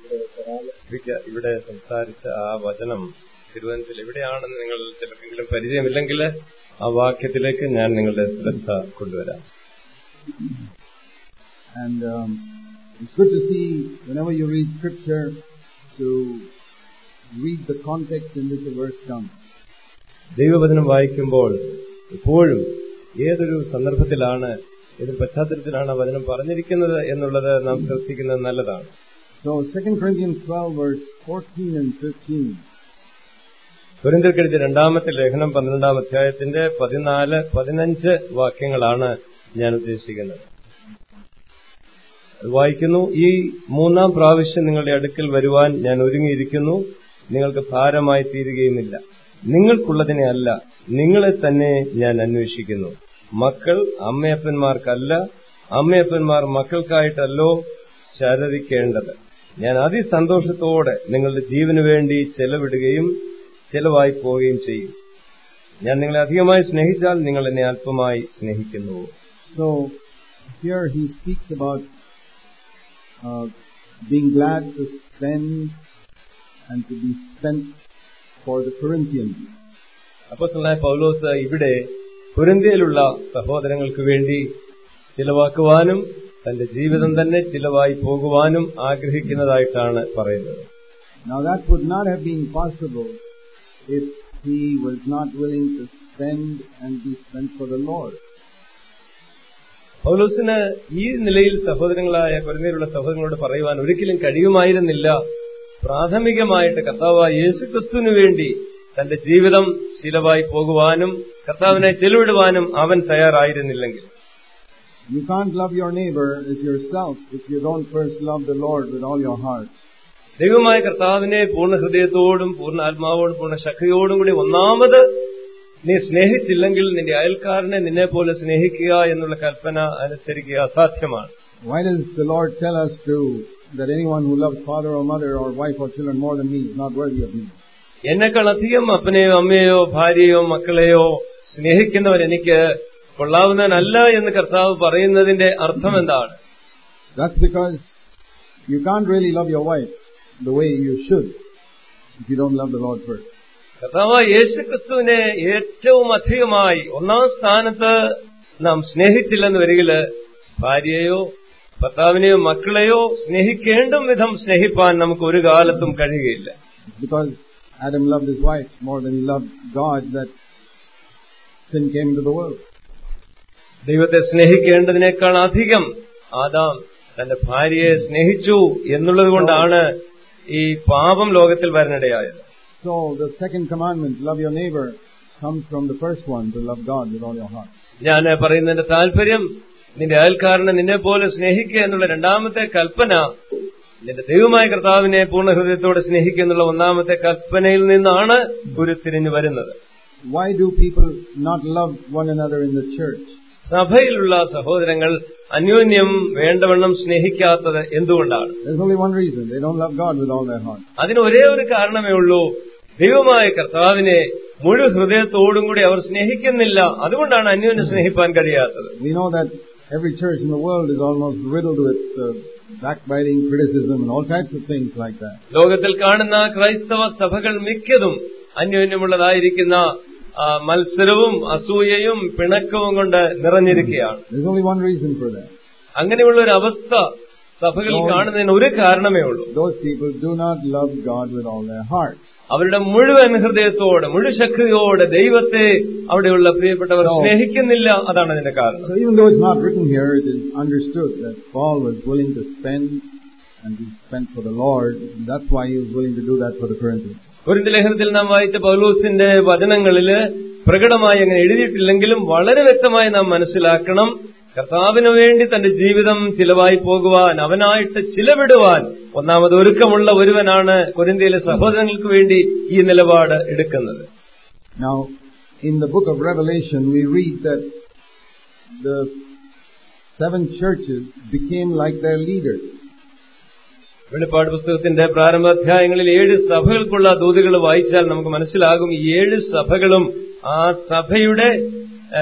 ഇരിക്ക- ഇവിടെ സംസാരിച്ച ആ വചനം തിരുവനന്തപുരത്തിൽ എവിടെയാണെന്ന് നിങ്ങൾ ചിലർക്കെങ്കിലും പരിചയമില്ലെങ്കിൽ ആ വാക്യത്തിലേക്ക് ഞാൻ നിങ്ങളുടെ ശ്രദ്ധ കൊണ്ടുവരാം And um, it's good to see whenever you read scripture to read the context in which a verse comes. ദൈവവചനം വായിക്കുമ്പോൾ എപ്പോഴും ഏതൊരു സന്ദർഭത്തിലാണ് ഏത് പശ്ചാത്തലത്തിലാണ് ആ വചനം പറഞ്ഞിരിക്കുന്നത് എന്നുള്ളത് നാം ശ്രദ്ധിക്കുന്നത് നല്ലതാണ് So 2 Corinthians 12 verse 14 and 15. കുരിന്തിർക്കെഴുതിയ രണ്ടാമത്തെ ലേഖനം പന്ത്രണ്ടാം അധ്യായത്തിന്റെ പതിനാല് പതിനഞ്ച് വാക്യങ്ങളാണ് ഞാൻ ഉദ്ദേശിക്കുന്നത് അത് വായിക്കുന്നു ഈ മൂന്നാം പ്രാവശ്യം നിങ്ങളുടെ അടുക്കൽ വരുവാൻ ഞാൻ ഒരുങ്ങിയിരിക്കുന്നു നിങ്ങൾക്ക് ഭാരമായി തീരുകയുമില്ല നിങ്ങൾക്കുള്ളതിനെ അല്ല നിങ്ങളെ തന്നെ ഞാൻ അന്വേഷിക്കുന്നു മക്കൾ അമ്മയപ്പന്മാർക്കല്ല അമ്മയപ്പന്മാർ മക്കൾക്കായിട്ടല്ലോ ശരരിക്കേണ്ടത് ഞാൻ അതിസന്തോഷത്തോടെ നിങ്ങളുടെ ജീവന് വേണ്ടി ചെലവിടുകയും ചെലവായി പോവുകയും ചെയ്യും ഞാൻ നിങ്ങളെ അധികമായി സ്നേഹിച്ചാൽ നിങ്ങൾ എന്നെ അല്പമായി സ്നേഹിക്കുന്നു So here he speaks about uh, being glad to spend and to be spent for the Corinthians. അപ്പോസ്തലനായ പൗലോസ് ഇവിടെ കുരന്തിയിലുള്ള സഹോദരങ്ങൾക്ക് വേണ്ടി ചിലവാക്കുവാനും തന്റെ ജീവിതം തന്നെ ചിലവായി പോകുവാനും ആഗ്രഹിക്കുന്നതായിട്ടാണ് പറയുന്നത് Now that would not have been possible if he was not willing to spend and be spent for the Lord. പൗലോസിന് ഈ നിലയിൽ സഹോദരങ്ങളായ കുരന്തിയിലുള്ള സഹോദരങ്ങളോട് പറയുവാൻ ഒരിക്കലും കഴിയുമായിരുന്നില്ല പ്രാഥമികമായിട്ട് കർത്താവായ യേശുക്രിസ്തുവിനു വേണ്ടി തന്റെ ജീവിതം ചിലവായി പോകുവാനും കർത്താവിനെ ചെലവിടുവാനും അവൻ തയ്യാറായിരുന്നില്ലെങ്കിൽ You can't love your neighbor as yourself if you don't first love the Lord with all your heart. ദൈവമായ കർത്താവിനെ പൂർണ്ണ ഹൃദയത്തോടും പൂർണ്ണ ആത്മാവോടും പൂർണ്ണ ശക്തിയോടും കൂടി ഒന്നാമത് നീ സ്നേഹിച്ചില്ലെങ്കിൽ നിന്റെ അയൽക്കാരനെ നിന്നെ പോലെ സ്നേഹിക്കുക എന്നുള്ള കൽപ്പന അനുസരിക്കുക അസാധ്യമാണ് Why does the Lord tell us to that anyone who loves father or mother or wife or children more than me is not worthy of me? എന്നെക്കാൾ അധികം അപ്പനെയോ അമ്മയെയോ ഭാര്യയോ മക്കളെയോ സ്നേഹിക്കുന്നവൻ എനിക്ക് കൊള്ളാവുന്നവനല്ല എന്ന് കർത്താവ് പറയുന്നതിന്റെ അർത്ഥം എന്താണ് That's because you can't really love your wife the way you should if you don't love the Lord first. കർത്താവ് യേശുക്രിസ്തുവിനെ ഏറ്റവും അധികമായി ഒന്നാം സ്ഥാനത്ത് നാം സ്നേഹിച്ചില്ലെന്ന് വരികില് ഭാര്യയെയോ ഭർത്താവിനെയോ മക്കളെയോ സ്നേഹിക്കേണ്ടും വിധം സ്നേഹിപ്പാൻ നമുക്ക് ഒരു കാലത്തും കഴിയുകയില്ല It's because Adam loved his wife more than he loved God that sin came into the world. ദൈവത്തെ സ്നേഹിക്കേണ്ടതിനേക്കാൾ അധികം ആദാം തന്റെ ഭാര്യയെ സ്നേഹിച്ചു എന്നുള്ളത് കൊണ്ടാണ് ഈ പാപം ലോകത്തിൽ വരാനിടയായത് So the second commandment, love your neighbor, comes from the first one, to love God with all your heart. ഞാൻ പറയുന്നതിന്റെ താല്പര്യം നിന്റെ അയൽക്കാരനെ നിന്നെ പോലെ സ്നേഹിക്കുക എന്നുള്ള രണ്ടാമത്തെ കൽപ്പന നിന്റെ ദൈവമായ കർത്താവിനെ പൂർണ്ണ ഹൃദയത്തോടെ സ്നേഹിക്കുക എന്നുള്ള ഒന്നാമത്തെ കൽപ്പനയിൽ നിന്നാണ് ഉരുത്തിരിഞ്ഞു വരുന്നത് Why do people not love one another in the church? സഭയിലുള്ള സഹോദരങ്ങൾ അന്യോന്യം വേണ്ടവണ്ണം സ്നേഹിക്കാത്തത് എന്തുകൊണ്ടാണ് There's only one reason. They don't love God with all their heart. അതിന് ഒരേ ഒരു കാരണമേ ഉള്ളൂ ദൈവമായ കർത്താവിനെ മുഴു ഹൃദയത്തോടും കൂടി അവർ സ്നേഹിക്കുന്നില്ല അതുകൊണ്ടാണ് അന്യോന്യം സ്നേഹിപ്പാൻ കഴിയാത്തത് We know that every church in the world is almost riddled with uh, backbiting, criticism, and all types of things like that. ലോകത്തിൽ കാണുന്ന ക്രൈസ്തവ സഭകൾ മിക്കതും അന്യോന്യമുള്ളതായിരിക്കുന്ന ആ, മത്സരവും അസൂയയും പിണക്കവും കൊണ്ട് നിറഞ്ഞിരിക്കുകയാണ് There's only one reason for that. അങ്ങനെയുള്ള ഒരു അവസ്ഥ സഭകളിൽ കാണുന്നതിന് ഒരു കാരണമേ ഉള്ളൂ Those people do not love God with all their heart. അവരുടെ മുഴുവൻ ഹൃദയത്തോടെ മുഴുശക്തിയോടെ ദൈവത്തെ അവിടെയുള്ള പ്രിയപ്പെട്ടവർ No. സ്നേഹിക്കുന്നില്ല അതാണ് അതിന്റെ കാരണം So even though it's not written here, it is understood that Paul was willing to spend and be spent for the Lord. And that's why he was willing to do that for the Corinthians. ഒരു ലേഖനത്തിൽ നാം വായിച്ച പൗലൂസിന്റെ വചനങ്ങളില് പ്രകടമായി അങ്ങനെ എഴുതിയിട്ടില്ലെങ്കിലും വളരെ വ്യക്തമായി നാം മനസ്സിലാക്കണം കർത്താവിനു വേണ്ടി തന്റെ ജീവിതം ചിലവായി പോകുവാൻ അവനായിട്ട് ചിലവിടുവാൻ ഒന്നാമത് ഒരുക്കമുള്ള ഒരുവനാണ് കൊരിന്ത്യയിലെ സഹോദരങ്ങൾക്ക് വേണ്ടി ഈ നിലപാട് എടുക്കുന്നത് Now, in the book of Revelation, we read that the seven churches became like their leaders. വെളിപ്പാട് പുസ്തകത്തിന്റെ പ്രാരംഭ അധ്യായങ്ങളിൽ ഏഴ് സഭകൾക്കുള്ള ദൂതുകൾ വായിച്ചാൽ നമുക്ക് മനസ്സിലാകും ഈ ഏഴ് സഭകളും ആ സഭയുടെ ആ,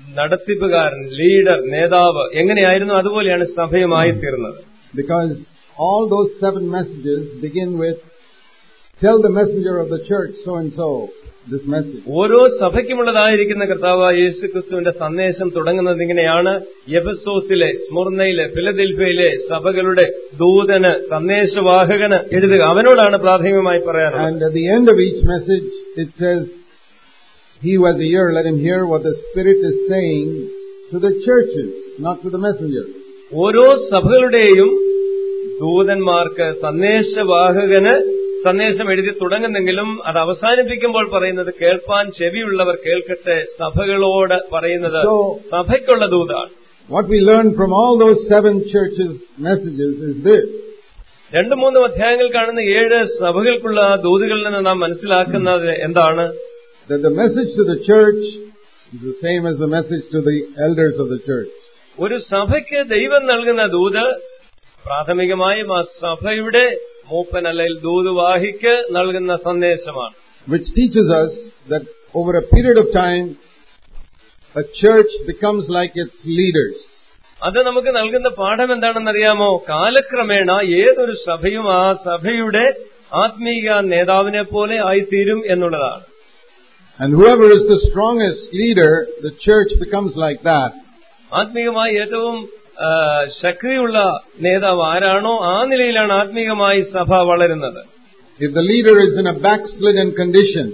നടത്തിപ്പുകാരൻ ലീഡർ നേതാവ് എങ്ങനെയായിരുന്നു അതുപോലെയാണ് സഭയുമായി തീർന്നത് Because all those seven messages begin with, tell the messenger of the church so and so this message. ഓരോ സഭയ്ക്കുമുള്ളതായിരിക്കുന്ന കർത്താവ് യേശു ക്രിസ്തുവിന്റെ സന്ദേശം തുടങ്ങുന്നത് ഇങ്ങനെയാണ് എഫസോസിലെ സ്മുർണയിലെ ഫിലദൽഫിയയിലെ സഭകളുടെ ദൂതന് സന്ദേശവാഹകന് എഴുതുക അവനോടാണ് പ്രാഥമികമായി പറയാറുള്ളത് And at the end of each message, it says, He who has a ear, let him hear what the Spirit is saying to the churches, not to the messenger. ഓരോ സഭകളുടെയും ദൂതന്മാർക്ക് സന്ദേശവാഹകന് സന്ദേശം എഴുതി തുടങ്ങുന്നെങ്കിലും അത് അവസാനിപ്പിക്കുമ്പോൾ പറയുന്നത് കേൾപ്പാൻ ചെവിയുള്ളവർ കേൾക്കട്ടെ സഭകളോട് പറയുന്നത് So- സഭയ്ക്കുള്ള ദൂതാണ് What we learn from all those seven churches' messages is this. രണ്ടു മൂന്നും അധ്യായങ്ങൾ കാണുന്ന ഏഴ് സഭകൾക്കുള്ള ദൂതുകളിൽ നിന്ന് നാം മനസ്സിലാക്കുന്നത് എന്താണ് That the message to the church is the same as the message to the elders of the church. ഒരു സഭയ്ക്ക് ദൈവം നൽകുന്ന ദൂത് പ്രാഥമികമായും ആ സഭയുടെ മൂപ്പൻ അല്ലെങ്കിൽ ദൂതുവാഹിക്ക് നൽകുന്ന സന്ദേശമാണ് Which teaches us that over a period of time, a church becomes like its leaders. അത് നമുക്ക് നൽകുന്ന പാഠം എന്താണെന്നറിയാമോ കാലക്രമേണ ഏതൊരു സഭയും ആ സഭയുടെ ആത്മീക നേതാവിനെ പോലെ ആയിത്തീരും എന്നുള്ളതാണ് And whoever is the strongest leader, the church becomes like that. ആത്മീകമായി ഏറ്റവും ആ, ശക്തിയുള്ള നേതാവ് ആരാണോ ആ നിലയിലാണ് ആത്മീകമായി സഭ വളരുന്നത് If the leader is in a backslidden condition,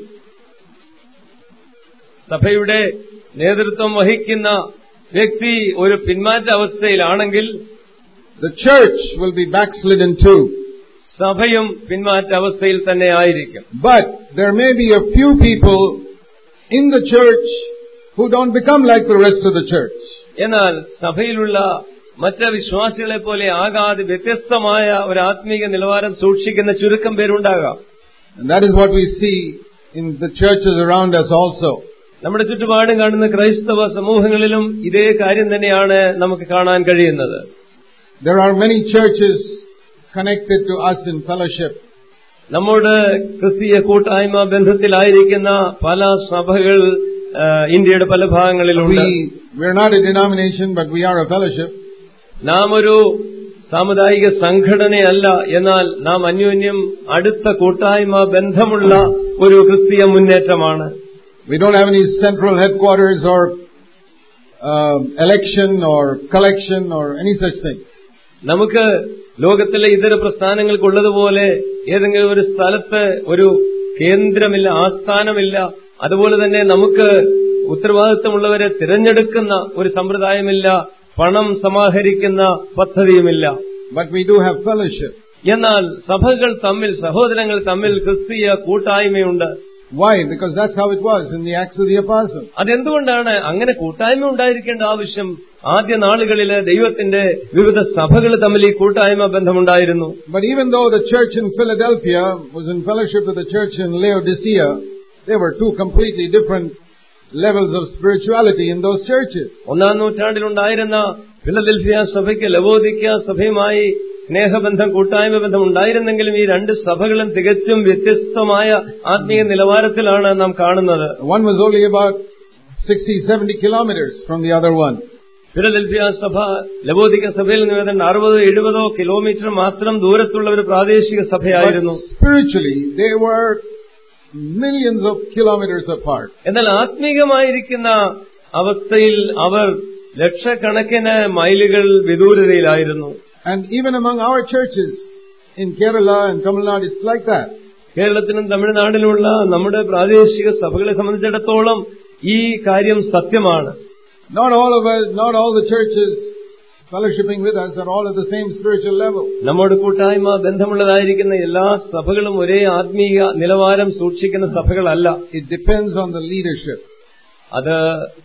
സഭയുടെ നേതൃത്വം വഹിക്കുന്ന വ്യക്തി ഒരു പിന്മാറ്റ അവസ്ഥയിലാണെങ്കിൽ the church will be backslidden too. സഭയും പിന്മാറ്റ അവസ്ഥയിൽ തന്നെ ആയിരിക്കും But there may be a few people in the church who don't become like the rest of the church. എന്നാൽ സഭയിലുള്ള മറ്റ് വിശ്വാസികളെ പോലെ ആകാതെ വ്യത്യസ്തമായ ഒരു ആത്മീക നിലവാരം സൂക്ഷിക്കുന്ന ചുരുക്കം പേരുണ്ടാകാം And that is what we see in the churches around us also. നമ്മുടെ ചുറ്റുപാടും കാണുന്ന ക്രൈസ്തവ സമൂഹങ്ങളിലും ഇതേ കാര്യം തന്നെയാണ് നമുക്ക് കാണാൻ കഴിയുന്നത് There are many churches connected to us in fellowship. നമ്മോട് ക്രിസ്തീയ കൂട്ടായ്മ ബന്ധത്തിലായിരിക്കുന്ന പല സഭകൾ ആ, ഇന്ത്യയുടെ പല ഭാഗങ്ങളിലുണ്ട് We, we're not a denomination, but we are a fellowship. നാം ഒരു സാമുദായിക സംഘടനയല്ല എന്നാൽ നാം അന്യോന്യം അടുത്ത കൂട്ടായ്മ ബന്ധമുള്ള ഒരു ക്രിസ്തീയ മുന്നേറ്റമാണ് We don't have any central headquarters or um election or collection or any such thing. നമുക്ക് ലോകത്തിലെ ഇതര പ്രസ്ഥാനങ്ങൾക്കുള്ളതുപോലെ ഏതെങ്കിലും ഒരു സ്ഥലത്ത് ഒരു കേന്ദ്രമില്ല ആസ്ഥാനമില്ല അതുപോലെ തന്നെ നമുക്ക് ഉത്തരവാദിത്തമുള്ളവരെ തിരഞ്ഞെടുക്കുന്ന ഒരു സമ്പ്രദായമില്ല പണം സമാഹരിക്കുന്ന പദ്ധതിയുമില്ല But we do have fellowship. എന്നാൽ സഭകൾ തമ്മിൽ സഹോദരങ്ങൾ തമ്മിൽ ക്രിസ്തീയ കൂട്ടായ്മയുണ്ട് Why? Because that's how it was in the Acts of the Apostles. അതെന്തുകൊണ്ടാണ് അങ്ങനെ കൂട്ടായ്മ ഉണ്ടായിരിക്കേണ്ട ആവശ്യം ആദ്യ നാളുകളില് ദൈവത്തിന്റെ വിവിധ സഭകൾ തമ്മിൽ ഈ കൂട്ടായ്മ ബന്ധമുണ്ടായിരുന്നു But even though the church in Philadelphia was in fellowship with the church in Laodicea, they were two completely different levels of spirituality in those churches. ഒന്നാം നൂറ്റാണ്ടിലുണ്ടായിരുന്ന ഫിലദൽഫിയ സഭയ്ക്ക് ലവോദിക്ക സഭയുമായി സ്നേഹബന്ധം കൂട്ടായ്മ ബന്ധം ഉണ്ടായിരുന്നെങ്കിലും ഈ രണ്ട് സഭകളും തികച്ചും വ്യത്യസ്തമായ ആത്മീയ നിലവാരത്തിലാണ് നാം കാണുന്നത് One was only about 60, 70 kilometers from the other one. Philadelphia സഭ ലവോദിക്ക സഭയിൽ നിന്ന് ഏതാണ്ട് അറുപതോ എഴുപതോ കിലോമീറ്റർ മാത്രം ദൂരത്തുള്ള ഒരു പ്രാദേശിക But സഭയായിരുന്നു spiritually, they were millions of kilometers apart. എന്നാൽ ആത്മീകമായിരിക്കുന്ന അവസ്ഥയിൽ അവർ ലക്ഷക്കണക്കിന് മൈലുകൾ വിദൂരതയിലായിരുന്നു And even among our churches in Kerala and Tamil Nadu, it's like that. കേരളത്തിനും തമിഴ്നാടിലുമുള്ള നമ്മുടെ പ്രാദേശിക സഭകളെ സംബന്ധിച്ചിടത്തോളം ഈ കാര്യം സത്യമാണ് Not all of us, not all the churches fellowshipping with us are all at the same spiritual level. നമ്മുടെ കൂട്ടായ്മ ബന്ധമുള്ളതായിരിക്കുന്ന എല്ലാ സഭകളും ഒരേ ആത്മീയ നിലവാരം സൂക്ഷിക്കുന്ന സഭകളല്ല It depends on the leadership. അത്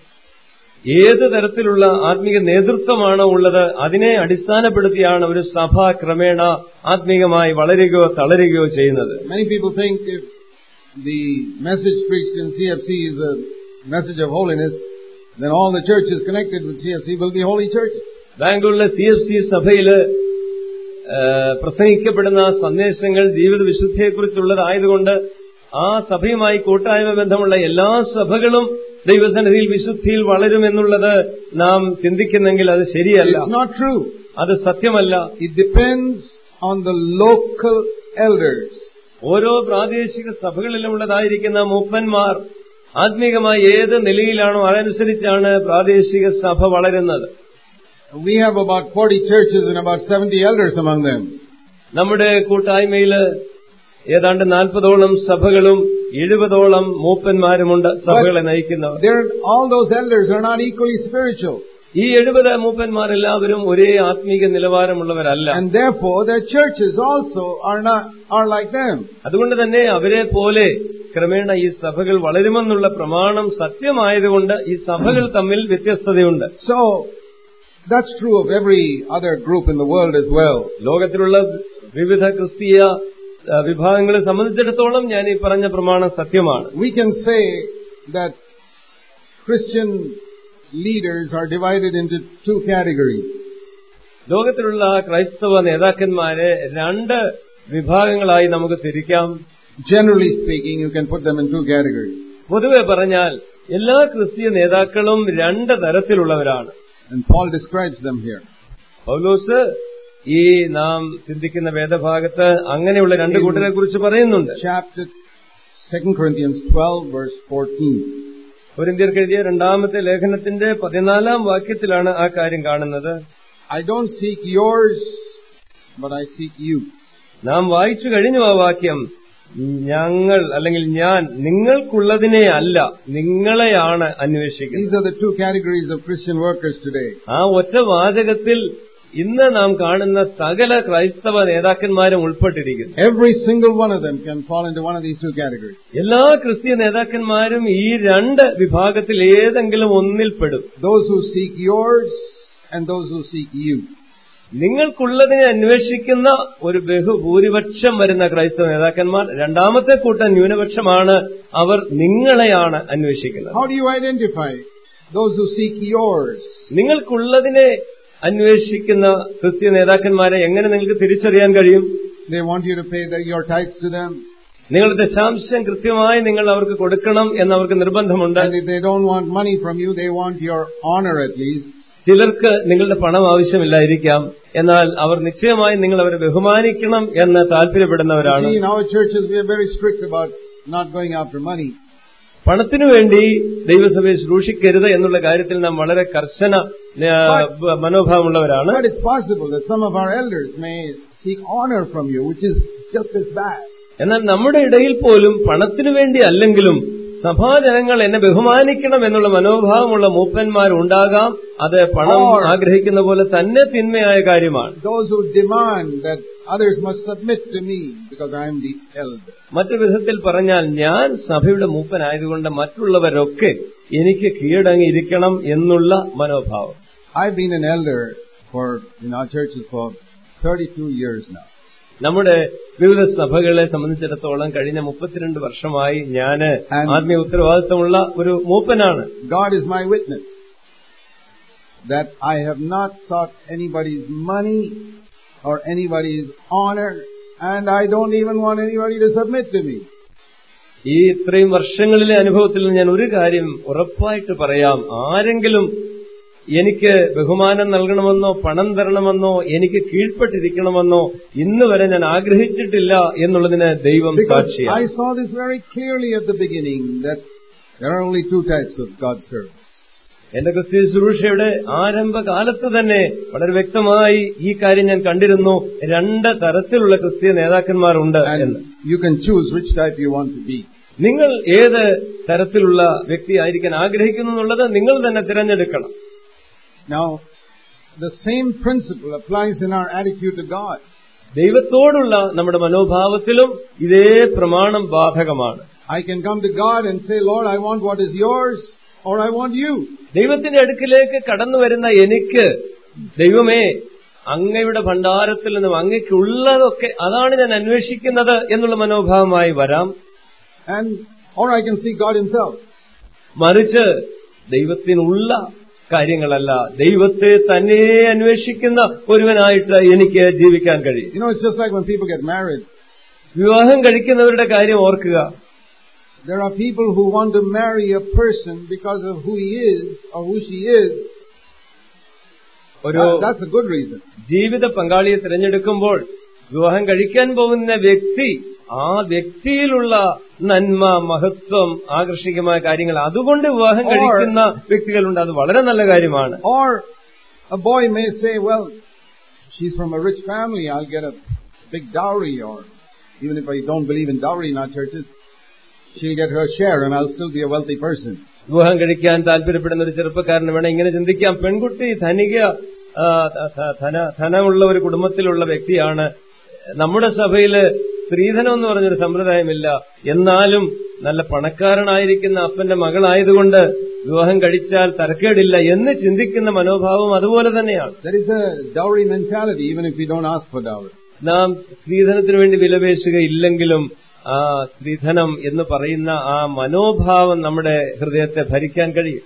ഏത് തരത്തിലുള്ള ആത്മീക നേതൃത്വമാണോ ഉള്ളത് അതിനെ അടിസ്ഥാനപ്പെടുത്തിയാണ് ഒരു സഭ ക്രമേണ ആത്മീകമായി വളരുകയോ തളരുകയോ ചെയ്യുന്നത് Many people think if the message preached in CFC is a message of holiness, then all the churches connected with CFC will be holy churches. ബാംഗ്ലൂരിലെ സി എഫ് സി സഭയില് ആ, പ്രസംഗിക്കപ്പെടുന്ന സന്ദേശങ്ങൾ ജീവിത വിശുദ്ധിയെക്കുറിച്ചുള്ളതായതുകൊണ്ട് ആ സഭയുമായി കൂട്ടായ്മ ബന്ധമുള്ള എല്ലാ സഭകളും ദൈവസന്നിധിയിൽ വിശുദ്ധിയിൽ വളരുമെന്നുള്ളത് നാം ചിന്തിക്കുന്നെങ്കിൽ അത് ശരിയല്ല It's not true. അത് സത്യമല്ല It depends on the local elders. ഓരോ പ്രാദേശിക സഭകളിലും ഉള്ളതായിരിക്കുന്ന മൂപ്പന്മാർ ആത്മീകമായി ഏത് നിലയിലാണോ അതനുസരിച്ചാണ് പ്രാദേശിക സഭ വളരുന്നത് We have about 40 churches and about 70 elders among them. നമ്മുടെ കൂട്ടായ്മയില് ഏതാണ്ട് നാൽപ്പതോളം സഭകളും എഴുപതോളം മൂപ്പന്മാരുമുണ്ട് സഭകളെ നയിക്കുന്നവർ They're, all those elders are not equally spiritual. ഈ എഴുപത് മൂപ്പന്മാർ എല്ലാവരും ഒരേ ആത്മീക നിലവാരമുള്ളവരല്ല And therefore their churches also are not, are like them. അതുകൊണ്ട് തന്നെ അവരെ പോലെ ക്രമേണ ഈ സഭകൾ വളരുമെന്നുള്ള പ്രമാണം സത്യമായതുകൊണ്ട് ഈ സഭകൾ തമ്മിൽ വ്യത്യസ്തതയുണ്ട് So, that's true of every other group in the world as well. ലോകത്തിലുള്ള വിവിധ ക്രിസ്തീയ ആ, വിഭാഗങ്ങളെ സംബന്ധിച്ചിടത്തോളം ഞാൻ ഈ പറഞ്ഞ പ്രമാണം സത്യമാണ് We can say that Christian leaders are divided into two categories. ലോകത്തിലുള്ള ക്രൈസ്തവ നേതാക്കന്മാരെ രണ്ട് വിഭാഗങ്ങളായി നമുക്ക് തിരിക്കാം Generally speaking, you can put them in two categories. പൊതുവെ പറഞ്ഞാൽ എല്ലാ ക്രിസ്തീയ നേതാക്കളും രണ്ട് തരത്തിലുള്ളവരാണ് And Paul describes them here. പൗലോസ് ഈ നാം ചിന്തിക്കുന്ന വേദഭാഗത്ത് അങ്ങനെയുള്ള രണ്ട് കൂട്ടരെ കുറിച്ച് പറയുന്നുണ്ട് Chapter 2 Corinthians 12 verse 14. കൊരിന്ത്യർക്ക് എഴുതിയ രണ്ടാമത്തെ ലേഖനത്തിന്റെ പതിനാലാം വാക്യത്തിലാണ് ആ കാര്യം കാണുന്നത് I don't seek yours, but I seek you. നാം വായിച്ചു കഴിഞ്ഞു ആ വാക്യം ഞങ്ങൾ അല്ലെങ്കിൽ ഞാൻ നിങ്ങൾക്കുള്ളതിനെ അല്ല നിങ്ങളെയാണ് അന്വേഷിക്കുന്നത് These are the two categories of Christian workers today. ആ ഒറ്റ വാചകത്തിൽ ഇന്ന് നാം കാണുന്ന സകല ക്രൈസ്തവ നേതാക്കന്മാരും ഉൾപ്പെട്ടിരിക്കുന്നു Every single one of them can fall into one of these two categories. എല്ലാ ക്രിസ്തീയ നേതാക്കന്മാരും ഈ രണ്ട് വിഭാഗത്തിൽ ഏതെങ്കിലും ഒന്നിൽ പെടും Those who seek yours and those who seek you. നിങ്ങൾക്കുള്ളതിനെ അന്വേഷിക്കുന്ന ഒരു ബഹുഭൂരിപക്ഷം വരുന്ന ക്രൈസ്തവ നേതാക്കന്മാർ രണ്ടാമത്തെ കൂട്ടം ന്യൂനപക്ഷമാണ് അവർ നിങ്ങളെയാണ് അന്വേഷിക്കുന്നത് How do you identify those who seek yours? നിങ്ങൾക്കുള്ളതിനെ അന്വേഷിക്കുന്ന ക്രിസ്തീയ നേതാക്കന്മാരെ എങ്ങനെ നിങ്ങൾക്ക് തിരിച്ചറിയാൻ കഴിയും They want you to pay the, your tithes to them. നിങ്ങളുടെ ദശാംശം കൃത്യമായി നിങ്ങൾ അവർക്ക് കൊടുക്കണം എന്ന് അവർക്ക് നിർബന്ധമുണ്ട് And if they don't want money from you, they want your honor at least. ചിലർക്ക് നിങ്ങളുടെ പണം ആവശ്യമില്ലായിരിക്കാം എന്നാൽ അവർ നിശ്ചയമായി നിങ്ങൾ അവരെ ബഹുമാനിക്കണം എന്ന് താല്പര്യപ്പെടുന്നവരാണ് See, in our churches, we are very strict about not going after money. പണത്തിനു വേണ്ടി ദൈവസഭയെ ശുശ്രൂഷിക്കരുത് എന്നുള്ള കാര്യത്തിൽ നാം വളരെ കർശന ആ, ബ- മനോഭാവമുള്ളവരാണ് But it's possible that some of our elders may seek honor from you, which is just as bad. എന്നാൽ നമ്മുടെ ഇടയിൽ പോലും പണത്തിനു വേണ്ടി അല്ലെങ്കിലും സഭാജനങ്ങൾ എന്നെ ബഹുമാനിക്കണം എന്നുള്ള മനോഭാവമുള്ള മൂപ്പന്മാർ ഉണ്ടാകാം അത് പണം Or- ആഗ്രഹിക്കുന്ന പോലെ തന്നെ തിന്മയായ കാര്യമാണ് Those who demand that others must submit to me because I am the elder. മറ്റു വിധത്തിൽ പറഞ്ഞാൽ ഞാൻ സഭയുടെ മൂപ്പനായതുകൊണ്ട് മറ്റുള്ളവരൊക്കെ എനിക്ക് കീഴടങ്ങിയിരിക്കണം എന്നുള്ള മനോഭാവം I've been an elder for in our churches for 32 years now. നമ്മുടെ വിവിധ സഭകളെ സംബന്ധിച്ചിടത്തോളം കഴിഞ്ഞ മുപ്പത്തിരണ്ട് വർഷമായി ഞാന് And- ആത്മീയ ഉത്തരവാദിത്തമുള്ള ഒരു മൂപ്പനാണ് God is my witness that I have not sought anybody's money or anybody's honor, and I don't even want anybody to submit to me. ഈ ഇത്രയും വർഷങ്ങളിലെ അനുഭവത്തിൽ ഞാൻ ഒരു കാര്യം ഉറപ്പായിട്ട് പറയാം ആരെങ്കിലും എനിക്ക് ബഹുമാനം നൽകണമെന്നോ പണം തരണമെന്നോ എനിക്ക് കീഴ്പ്പെട്ടിരിക്കണമെന്നോ ഇന്ന് വരെ ഞാൻ ആഗ്രഹിച്ചിട്ടില്ല എന്നുള്ളതിന് ദൈവം Because സാക്ഷിയാണ് I saw this very clearly at the beginning that there are only two types of God's servants. എന്റെ ക്രിസ്തീയ ശുശ്രൂഷയുടെ ആരംഭകാലത്ത് തന്നെ വളരെ വ്യക്തമായി ഈ കാര്യം ഞാൻ കണ്ടിരുന്നു രണ്ട് തരത്തിലുള്ള ക്രിസ്തീയ നേതാക്കന്മാരുണ്ട് എന്ന് And you can choose which type you want to be. നിങ്ങൾ ഏത് തരത്തിലുള്ള വ്യക്തിയായിരിക്കാൻ ആഗ്രഹിക്കുന്നു എന്നുള്ളത് നിങ്ങൾ തന്നെ തിരഞ്ഞെടുക്കണം Now, the same principle applies in our attitude to God. ദൈവത്തോടുള്ള നമ്മുടെ മനോഭാവത്തിലും ഇതേ പ്രമാണം ബാധകമാണ് I can come to God and say, Lord, I want what is yours, or I want you. ദൈവത്തിന്റെ അടുക്കിലേക്ക് കടന്നു വരുന്ന എനിക്ക് ദൈവമേ അങ്ങയുടെ ഭണ്ഡാരത്തിൽ നിന്നും അങ്ങയ്ക്കുള്ളതൊക്കെ അതാണ് ഞാൻ അന്വേഷിക്കുന്നത് എന്നുള്ള മനോഭാവമായി വരാം And, or I can see God Himself. മറിച്ച് ദൈവത്തിനുള്ള കാര്യങ്ങളല്ല ദൈവത്തെ തന്നെ അന്വേഷിക്കുന്ന ഒരുവനായിട്ട് എനിക്ക് ജീവിക്കാൻ കഴിയും You know, it's just like when people get married. വിവാഹം കഴിക്കുന്നവരുടെ കാര്യം ഓർക്കുക There are people who want to marry a person because of who he is or who she is. ഒരു That- that's a good reason. ജീവിത പങ്കാളിയെ തിരഞ്ഞെടുക്കുമ്പോൾ വിവാഹം കഴിക്കാൻ പോകുന്ന വ്യക്തി ആ വ്യക്തിയിലുള്ള നന്മ മഹത്വം ആകർഷികമായ കാര്യങ്ങൾ അതുകൊണ്ട് വിവാഹം Or- കഴിക്കുന്ന വ്യക്തികളുണ്ട് അത് വളരെ നല്ല കാര്യമാണ് Or a boy may say, well, she's from a rich family, I'll get a big dowry, or even if I don't believe in dowry in our churches, she'll get her share and I'll still be a wealthy person. വിവാഹം കഴിക്കാൻ താല്പര്യപ്പെടുന്ന ഒരു ചെറുപ്പക്കാരന് വേണം ഇങ്ങനെ ചിന്തിക്കാം പെൺകുട്ടി ധനിക ആ, ധ- ധ- ധന ധനമുള്ള ഒരു കുടുംബത്തിലുള്ള വ്യക്തിയാണ് നമ്മുടെ സഭയില് സ്ത്രീധനം എന്ന് പറഞ്ഞൊരു സമ്പ്രദായമില്ല എന്നാലും നല്ല പണക്കാരനായിരിക്കുന്ന അപ്പന്റെ മകളായതുകൊണ്ട് വിവാഹം കഴിച്ചാൽ തരക്കേടില്ല എന്ന് ചിന്തിക്കുന്ന മനോഭാവം അതുപോലെ തന്നെയാണ് There is a dowry mentality even if we don't ask for dowry. നാം സ്ത്രീധനത്തിന് വേണ്ടി വിലപേശുകയില്ലെങ്കിലും ആ സ്ത്രീധനം എന്ന് പറയുന്ന ആ മനോഭാവം നമ്മുടെ ഹൃദയത്തെ ഭരിക്കാൻ കഴിയും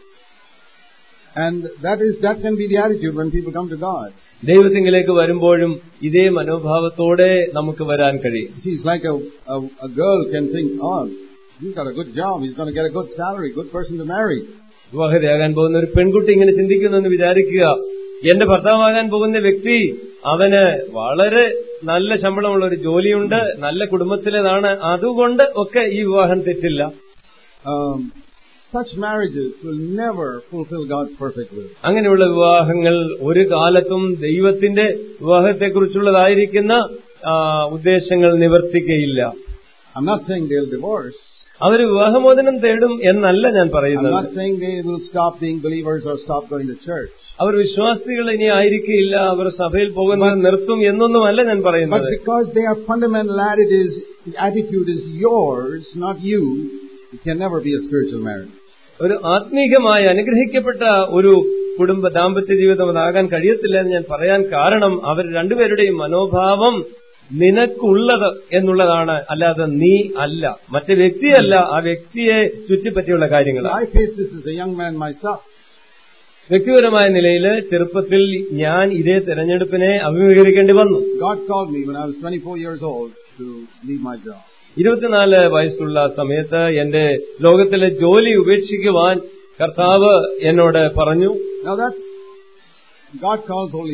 And that is, that can be the attitude when people come to God. ദൈവത്തിങ്കിലേക്ക് വരുമ്പോഴും ഇതേ മനോഭാവത്തോടെ നമുക്ക് വരാൻ കഴിയും See, it's like a, a, a girl can think, oh, he's got a good job, he's going to get a good salary, good person to marry. വിവാഹിതയാകാൻ പോകുന്ന ഒരു പെൺകുട്ടി ഇങ്ങനെ ചിന്തിക്കുന്നു എന്ന് വിചാരിക്കുക എന്റെ ഭർത്താവാകാൻ പോകുന്ന വ്യക്തി അവന് വളരെ നല്ല ശമ്പളമുള്ള ഒരു ജോലിയുണ്ട് നല്ല കുടുംബത്തിലേതാണ് അതുകൊണ്ട് ഒക്കെ ഈ വിവാഹം തെറ്റില്ല Um, such marriages will never fulfill God's perfect will. അങ്ങനെയുള്ള വിവാഹങ്ങൾ ഒരു കാലത്തും ദൈവത്തിന്റെ വിവാഹത്തെക്കുറിച്ചുള്ളതായിരിക്കുന്ന ആ, ഉദ്ദേശങ്ങൾ നിവർത്തിക്കയില്ല I'm not saying they'll divorce. അവര് വിവാഹമോചനം തേടും എന്നല്ല ഞാൻ I'm പറയുന്നത് not saying they will stop being believers or stop going to church. അവർ വിശ്വാസികൾ ഇനി ആയിരിക്കില്ല അവർ സഭയിൽ പോകുന്നത് നിർത്തും എന്നൊന്നുമല്ല ഞാൻ But പറയുന്നത് because their fundamental attitude is, attitude is yours, not you, it can never be a spiritual marriage. ഒരു ആത്മീകമായ അനുഗ്രഹിക്കപ്പെട്ട ഒരു കുടുംബ ദാമ്പത്യ ജീവിതം അതാകാൻ കഴിയത്തില്ല എന്ന് ഞാൻ പറയാൻ കാരണം അവർ രണ്ടുപേരുടെയും മനോഭാവം നിനക്കുള്ളത് എന്നുള്ളതാണ് അല്ലാതെ നീ അല്ല മറ്റേ വ്യക്തിയല്ല ആ വ്യക്തിയെ ചുറ്റിപ്പറ്റിയുള്ള കാര്യങ്ങളാണ് I faced this as a young man myself. വ്യക്തിപരമായ നിലയിൽ ചെറുപ്പത്തിൽ ഞാൻ ഇതേ തെരഞ്ഞെടുപ്പിനെ അഭിമുഖീകരിക്കേണ്ടി വന്നു God called me when I was 24 years old to leave my job. ഇരുപത്തിനാല് വയസ്സുള്ള സമയത്ത് എന്റെ ലോകത്തിലെ ജോലി ഉപേക്ഷിക്കുവാൻ കർത്താവ് എന്നോട് പറഞ്ഞു Now that's, God calls only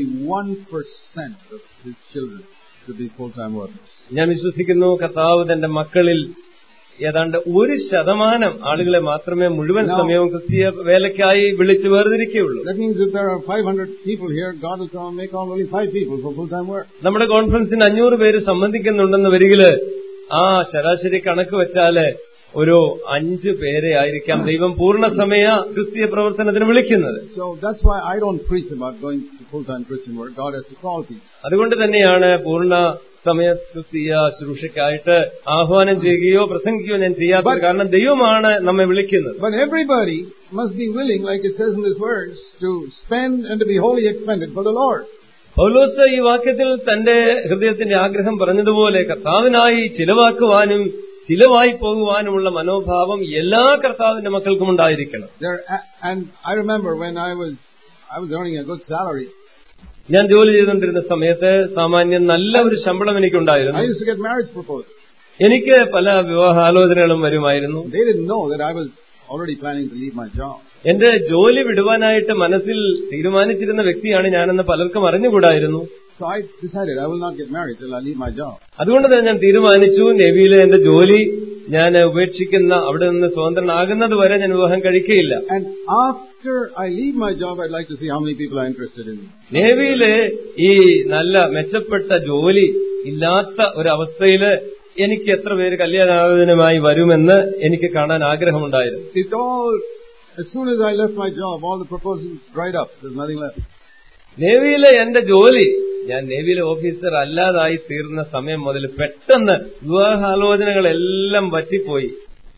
1% of His children to be full-time workers. ഞാൻ വിശ്വസിക്കുന്നു കർത്താവ് തന്റെ മക്കളിൽ ഏതാണ്ട് ഒരു ശതമാനം ആളുകളെ മാത്രമേ മുഴുവൻ No. സമയവും ക്രിസ്തീയ വേലയ്ക്കായി വിളിച്ചു വേർതിരിക്കുകയുള്ളൂ That means if there are 500 people here, God will come and make on only 5 people for full-time work. നമ്മുടെ കോൺഫറൻസിന് അഞ്ഞൂറ് പേര് സംബന്ധിക്കുന്നുണ്ടെന്ന് വരികില് ആ ശരാശരി കണക്ക് വെച്ചാല് ഒരു അഞ്ച് പേരെ ആയിരിക്കാം ദൈവം പൂർണ്ണസമയ ക്രിസ്തീയ പ്രവർത്തനത്തിന് വിളിക്കുന്നത് So that's why I don't preach about going to full-time Christian work. God has to call people. അതുകൊണ്ട് തന്നെയാണ് പൂർണ്ണ സമയ ക്രിസ്തീയ ശുശ്രൂഷയ്ക്കായിട്ട് ആഹ്വാനം ചെയ്യുകയോ പ്രസംഗിക്കുകയോ ഞാൻ ചെയ്യാത്തത് But- കാരണം ദൈവമാണ് നമ്മെ വിളിക്കുന്നത് But everybody must be willing, like it says in this verse, to spend and to be wholly expended for the Lord. പൗലോസ് ഈ വാക്യത്തിൽ തന്റെ ഹൃദയത്തിന്റെ ആഗ്രഹം പറഞ്ഞതുപോലെ കർത്താവിനായി ചിലവാക്കുവാനും ചിലവായി പോകുവാനുമുള്ള മനോഭാവം എല്ലാ കർത്താവിന്റെ മക്കൾക്കും ഉണ്ടായിരിക്കണം There, and I remember when I was, I was earning a good salary. ഞാൻ ജോലി ചെയ്തുകൊണ്ടിരുന്ന സമയത്ത് സാമാന്യം നല്ല ഒരു ശമ്പളം I എനിക്കുണ്ടായിരുന്നു used to get marriage proposals. എനിക്ക് പല വിവാഹാലോചനകളും വരുമായിരുന്നു They didn't know that I was already planning to leave my job. എന്റെ ജോലി വിടുവാനായിട്ട് മനസ്സിൽ തീരുമാനിച്ചിരുന്ന വ്യക്തിയാണ് ഞാനെന്ന് പലർക്കും അറിഞ്ഞുകൂടായിരുന്നു So I decided I will not get married till I leave my job. അതുകൊണ്ട് തന്നെ ഞാൻ തീരുമാനിച്ചു നേവിയിലെ എന്റെ ജോലി ഞാൻ ഉപേക്ഷിക്കുന്ന അവിടെ നിന്ന് സ്വതന്ത്രനാകുന്നത് വരെ ഞാൻ വിവാഹം കഴിക്കുകയില്ല And after I leave my job, I'd like to see how many people are interested in me. നേവിയിലെ ഈ നല്ല മെച്ചപ്പെട്ട ജോലി ഇല്ലാത്ത ഒരവസ്ഥയില് എനിക്ക് എത്ര പേര് കല്യാണാലോചനമായി വരുമെന്ന് എനിക്ക് കാണാൻ ആഗ്രഹമുണ്ടായിരുന്നു It all, as soon as I left my job, all the proposals dried up. There's nothing left. നേവിയിലെ എന്റെ ജോലി ഞാൻ നേവിയിലെ ഓഫീസർ അല്ലാതായി തീർന്ന സമയം മുതൽ പെട്ടെന്ന് വിവാഹാലോചനകളെല്ലാം വറ്റിപ്പോയി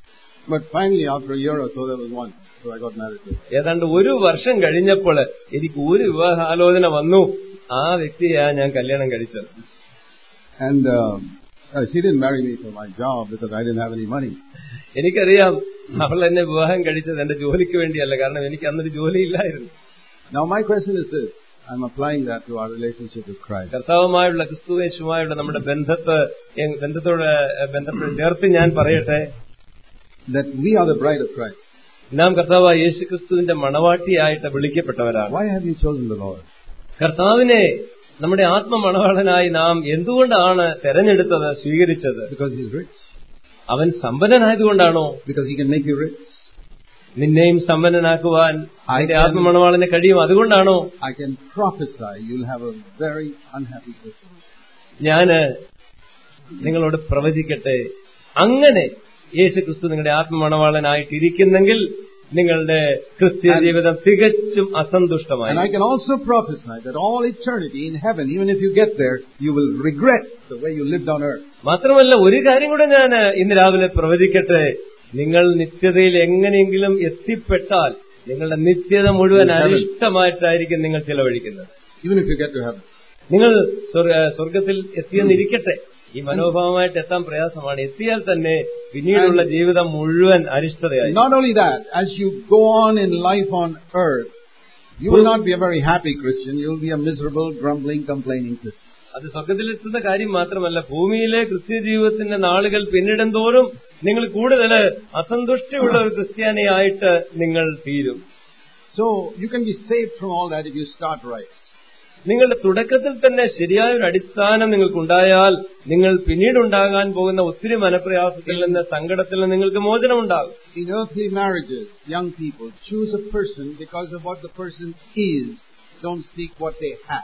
But finally, after a year or so, there was one. So I got married to her. ഏതാണ്ട് ഒരു വർഷം കഴിഞ്ഞപ്പോൾ എനിക്ക് ഒരു വിവാഹാലോചന വന്നു ആ വ്യക്തിയാണ് ഞാൻ കല്യാണം കഴിച്ചത് And um, uh, she didn't marry me for my job because I didn't have any money. എനിക്കറിയാം അവൾ എന്നെ വിവാഹം കഴിച്ചത് എന്റെ ജോലിക്ക് വേണ്ടിയല്ല കാരണം എനിക്ക് അന്നൊരു ജോലിയില്ലായിരുന്നു Now my question is this. I'm applying that to our relationship with Christ. കർത്താവുമായുള്ള ക്രിസ്തുവേശുമായുള്ള നമ്മുടെ ബന്ധത്തെ എ- ബന്ധത്തോട് ബന്ധപ്പെട്ട് ചേർത്ത് ഞാൻ പറയട്ടെ That we are the bride of Christ. നാം കർത്താവ് യേശു ക്രിസ്തുവിന്റെ മണവാട്ടിയായിട്ട് വിളിക്കപ്പെട്ടവരാണ് Why have you chosen the Lord? കർത്താവിനെ നമ്മുടെ ആത്മമണവാളനായി നാം എന്തുകൊണ്ടാണ് തെരഞ്ഞെടുത്തത് സ്വീകരിച്ചത് Because he's rich. അവൻ സമ്പന്നനായതുകൊണ്ടാണോ Because he can make you rich. നിന്നെയും സമ്പന്നനാക്കുവാൻ അതിന്റെ ആത്മമണവാളന് കഴിയും അതുകൊണ്ടാണോ I can prophesy you'll have a very unhappy Christmas. ഞാന് നിങ്ങളോട് പ്രവചിക്കട്ടെ അങ്ങനെ യേശു ക്രിസ്തു നിങ്ങളുടെ ആത്മമണവാളനായിട്ടിരിക്കുന്നെങ്കിൽ നിങ്ങളുടെ ക്രിസ്ത്യ ജീവിതം തികച്ചും അസന്തുഷ്ടമായി And I can also prophesy that all eternity in heaven, even if you get there, you will regret the way you lived on earth. മാത്രമല്ല ഒരു കാര്യം കൂടെ ഞാൻ ഇന്ന് രാവിലെ പ്രവചിക്കട്ടെ നിങ്ങൾ നിത്യതയിൽ എങ്ങനെയെങ്കിലും എത്തിപ്പെട്ടാൽ നിങ്ങളുടെ നിത്യത മുഴുവൻ അരിഷ്ടമായിട്ടായിരിക്കും നിങ്ങൾ ചെലവഴിക്കുന്നത് Even if you get to heaven. നിങ്ങൾ സ്വർഗ- സ്വർഗത്തിൽ എത്തിയെന്നിരിക്കട്ടെ ഈ മനോഭാവമായിട്ട് എത്താൻ പ്രയാസമാണ് എത്തിയാൽ തന്നെ പിന്നീടുള്ള ജീവിതം മുഴുവൻ അരിഷ്ടതയായി Not only that, as you go on in life on earth, you will not be a very happy Christian. You will be a miserable, grumbling, complaining Christian. അത് സ്വർഗത്തിലെത്തുന്ന കാര്യം മാത്രമല്ല ഭൂമിയിലെ ക്രിസ്ത്യ ജീവിതത്തിന്റെ നാളുകൾ പിന്നിടുന്തോറും നിങ്ങൾ കൂടുതൽ അസന്തുഷ്ടിയുള്ള ഒരു ക്രിസ്ത്യാനിയായിട്ട് നിങ്ങൾ തീരും So you can be saved from all that if you start right. നിങ്ങളുടെ തുടക്കത്തിൽ തന്നെ ശരിയായ ഒരു അടിസ്ഥാനം നിങ്ങൾക്കുണ്ടായാൽ നിങ്ങൾ പിന്നീടുണ്ടാകാൻ പോകുന്ന ഒത്തിരി മനപ്രയാസത്തിൽ നിന്ന് സങ്കടത്തിൽ നിന്ന് നിങ്ങൾക്ക് മോചനമുണ്ടാകും In earthly marriages, young people choose a person because of what the person is. Don't seek what they have.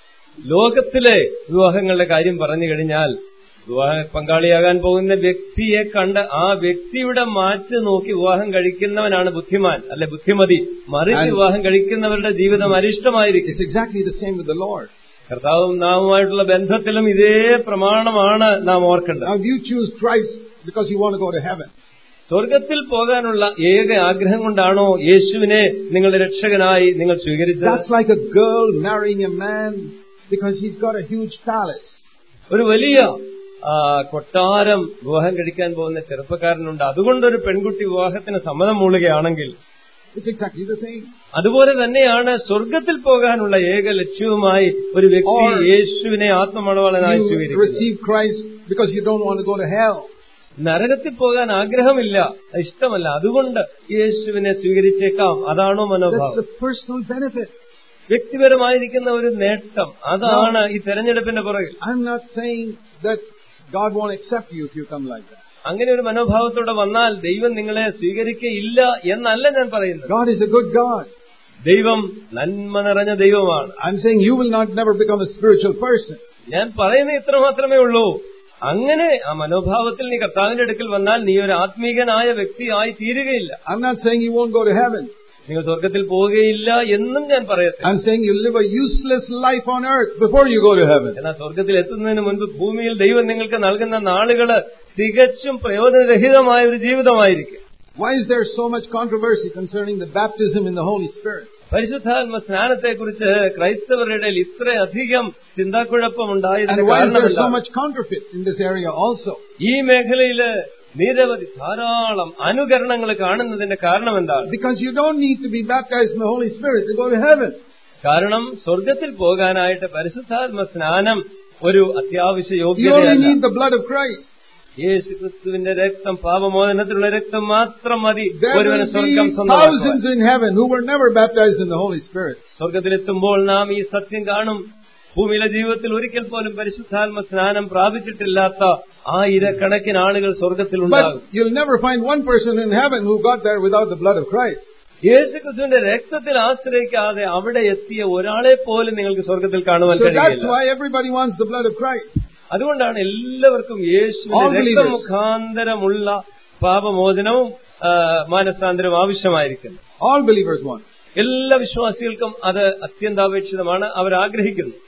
ലോകത്തിലെ വിവാഹങ്ങളുടെ കാര്യം പറഞ്ഞു കഴിഞ്ഞാൽ വിവാഹ പങ്കാളിയാകാൻ പോകുന്ന വ്യക്തിയെ കണ്ട് ആ വ്യക്തിയുടെ മാറ്റ് നോക്കി വിവാഹം കഴിക്കുന്നവനാണ് ബുദ്ധിമാൻ അല്ലെ ബുദ്ധിമതി മറിച്ച് And- വിവാഹം കഴിക്കുന്നവരുടെ ജീവിതം അരിഷ്ടമായിരിക്കും It's exactly the same with the Lord. കർത്താവും നാമുമായിട്ടുള്ള ബന്ധത്തിലും ഇതേ പ്രമാണമാണ് നാം ഓർക്കേണ്ടത് Now you choose Christ because you want to go to heaven. സ്വർഗത്തിൽ പോകാനുള്ള ഏക ആഗ്രഹം കൊണ്ടാണോ യേശുവിനെ നിങ്ങളുടെ രക്ഷകനായി നിങ്ങൾ സ്വീകരിച്ചത് That's like a girl marrying a man because he's got a huge palace. ഒരു വലിയ ആ, കൊട്ടാരം വിവാഹം കഴിക്കാൻ പോകുന്ന ചെറുപ്പക്കാരനുണ്ട് അതുകൊണ്ടൊരു പെൺകുട്ടി വിവാഹത്തിന് സമ്മതം മൂളുകയാണെങ്കിൽ It's exactly the same. അതുപോലെ തന്നെയാണ് സ്വർഗത്തിൽ പോകാനുള്ള ഏക ലക്ഷ്യവുമായി ഒരു വ്യക്തി Or- യേശുവിനെ ആത്മമണവാളനായി You സ്വീകരിക്കുന്നത് receive Christ because you don't want to go to hell. നരകത്തിൽ പോകാൻ ആഗ്രഹമില്ല ഇഷ്ടമല്ല അതുകൊണ്ട് യേശുവിനെ സ്വീകരിച്ചേക്കാം അതാണോ That's മനോഭാവം a personal benefit. വ്യക്തിപരമായിരിക്കുന്ന ഒരു നേട്ടം അതാണ് ഈ തെരഞ്ഞെടുപ്പിന്റെ പുറകിൽ I'm not saying that God won't accept you if you come like that. അങ്ങനെ ഒരു മനോഭാവത്തോടെ വന്നാൽ ദൈവം നിങ്ങളെ സ്വീകരിക്കയില്ല എന്നല്ല ഞാൻ പറയുന്നത് God is a good God. ദൈവം നന്മ നിറഞ്ഞ ദൈവമാണ് I'm saying you will not never become a spiritual person. ഞാൻ പറയുന്നത് ഇത്ര മാത്രമേ ഉള്ളൂ അങ്ങനെ ആ മനോഭാവത്തിൽ നീ കർത്താവിന്റെ അടുക്കൽ വന്നാൽ നീ ഒരു ആത്മീകനായ വ്യക്തിയായി തീരുകയില്ല I'm not saying you won't go to heaven. നിങ്ങൾ സ്വർഗത്തിൽ പോവുകയില്ല എന്നും ഞാൻ പറയട്ടെ I'm saying you live a useless life on earth before you go to heaven. എന്നാൽ സ്വർഗത്തിൽ എത്തുന്നതിന് മുൻപ് ഭൂമിയിൽ ദൈവം നിങ്ങൾക്ക് നൽകുന്ന നാളുകള് തികച്ചും പ്രയോജനരഹിതമായ ഒരു ജീവിതമായിരിക്കും Why is there so much controversy concerning the baptism in the Holy Spirit? പരിശുദ്ധാത്മ സ്നാനത്തെക്കുറിച്ച് ക്രൈസ്തവരുടെ ഇടയിൽ ഇത്രയധികം ചിന്താക്കുഴപ്പമുണ്ടായതിന് And why is there so കാരണമെന്താണ് much counterfeit in this area also? ഈ മേഖലയില് നിരവധി ധാരാളം അനുകരണങ്ങൾ കാണുന്നതിന്റെ കാരണം എന്താണ് Because you don't need to be baptized in the Holy Spirit to go to heaven. കാരണം സ്വർഗത്തിൽ പോകാനായിട്ട് പരിശുദ്ധാത്മ സ്നാനം ഒരു അത്യാവശ്യ You only യോഗ്യതയല്ല need the blood of Christ. യേശു ക്രിസ്തുവിന്റെ രക്തം പാപമോചനത്തിലുള്ള രക്തം മാത്രം മതി There ഒരുവന് will സ്വർഗം be സ്വന്തമാക്കുവാൻ thousands in heaven who were never baptized in the Holy Spirit. സ്വർഗത്തിലെത്തുമ്പോൾ നാം ഈ സത്യം കാണും ഭൂമിയിലെ ജീവിതത്തിൽ ഒരിക്കൽ പോലും പരിശുദ്ധാത്മ സ്നാനം പ്രാപിച്ചിട്ടില്ലാത്ത ആയിരക്കണക്കിന് ആളുകൾ സ്വർഗത്തിലുണ്ടാകും But you'll never find one person in heaven who got there without the blood of Christ. യേശു ക്രിസ്തുവിന്റെ രക്തത്തിൽ ആശ്രയിക്കാതെ അവിടെ എത്തിയ ഒരാളെ പോലും നിങ്ങൾക്ക് സ്വർഗത്തിൽ കാണുവാൻ So that's കഴിയില്ല why everybody wants the blood of Christ. അതുകൊണ്ടാണ് എല്ലാവർക്കും All യേശുവിന്റെ believers. രക്തമുഖാന്തരമുള്ള പാപമോചനവും ആ, മാനസാന്തരവും ആവശ്യമായിരിക്കുന്നു All believers want. എല്ലാ വിശ്വാസികൾക്കും അത് അത്യന്താപേക്ഷിതമാണ് അവർ ആഗ്രഹിക്കുന്നു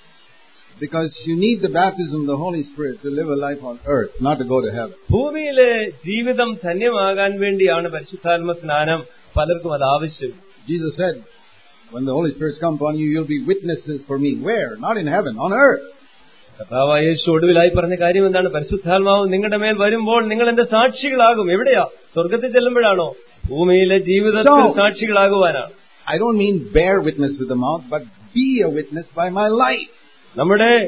Because you need the baptism of the Holy Spirit to live a life on earth, not to go to heaven. ഭൂമിയിലെ ജീവിതം ധന്യമാകാൻ വേണ്ടിയാണ് പരിശുദ്ധാത്മ സ്നാനം പലർക്കും അത് ആവശ്യം Jesus said, when the Holy Spirit's come upon you, you'll be witnesses for me. Where? Not in heaven, on earth. കർത്താവായ യേശു ഒടുവിലായി പറഞ്ഞ കാര്യം എന്താണ് പരിശുദ്ധാത്മാവ് നിങ്ങളുടെ മേൽ വരുമ്പോൾ നിങ്ങൾ എന്റെ സാക്ഷികളാകും എവിടെയാ സ്വർഗത്തിൽ ചെല്ലുമ്പോഴാണോ ഭൂമിയിലെ ജീവിതത്തിൽ So- സാക്ഷികളാകുവാനാണ് I don't mean bear witness with the mouth, but be a witness by my life. നമ്മുടെ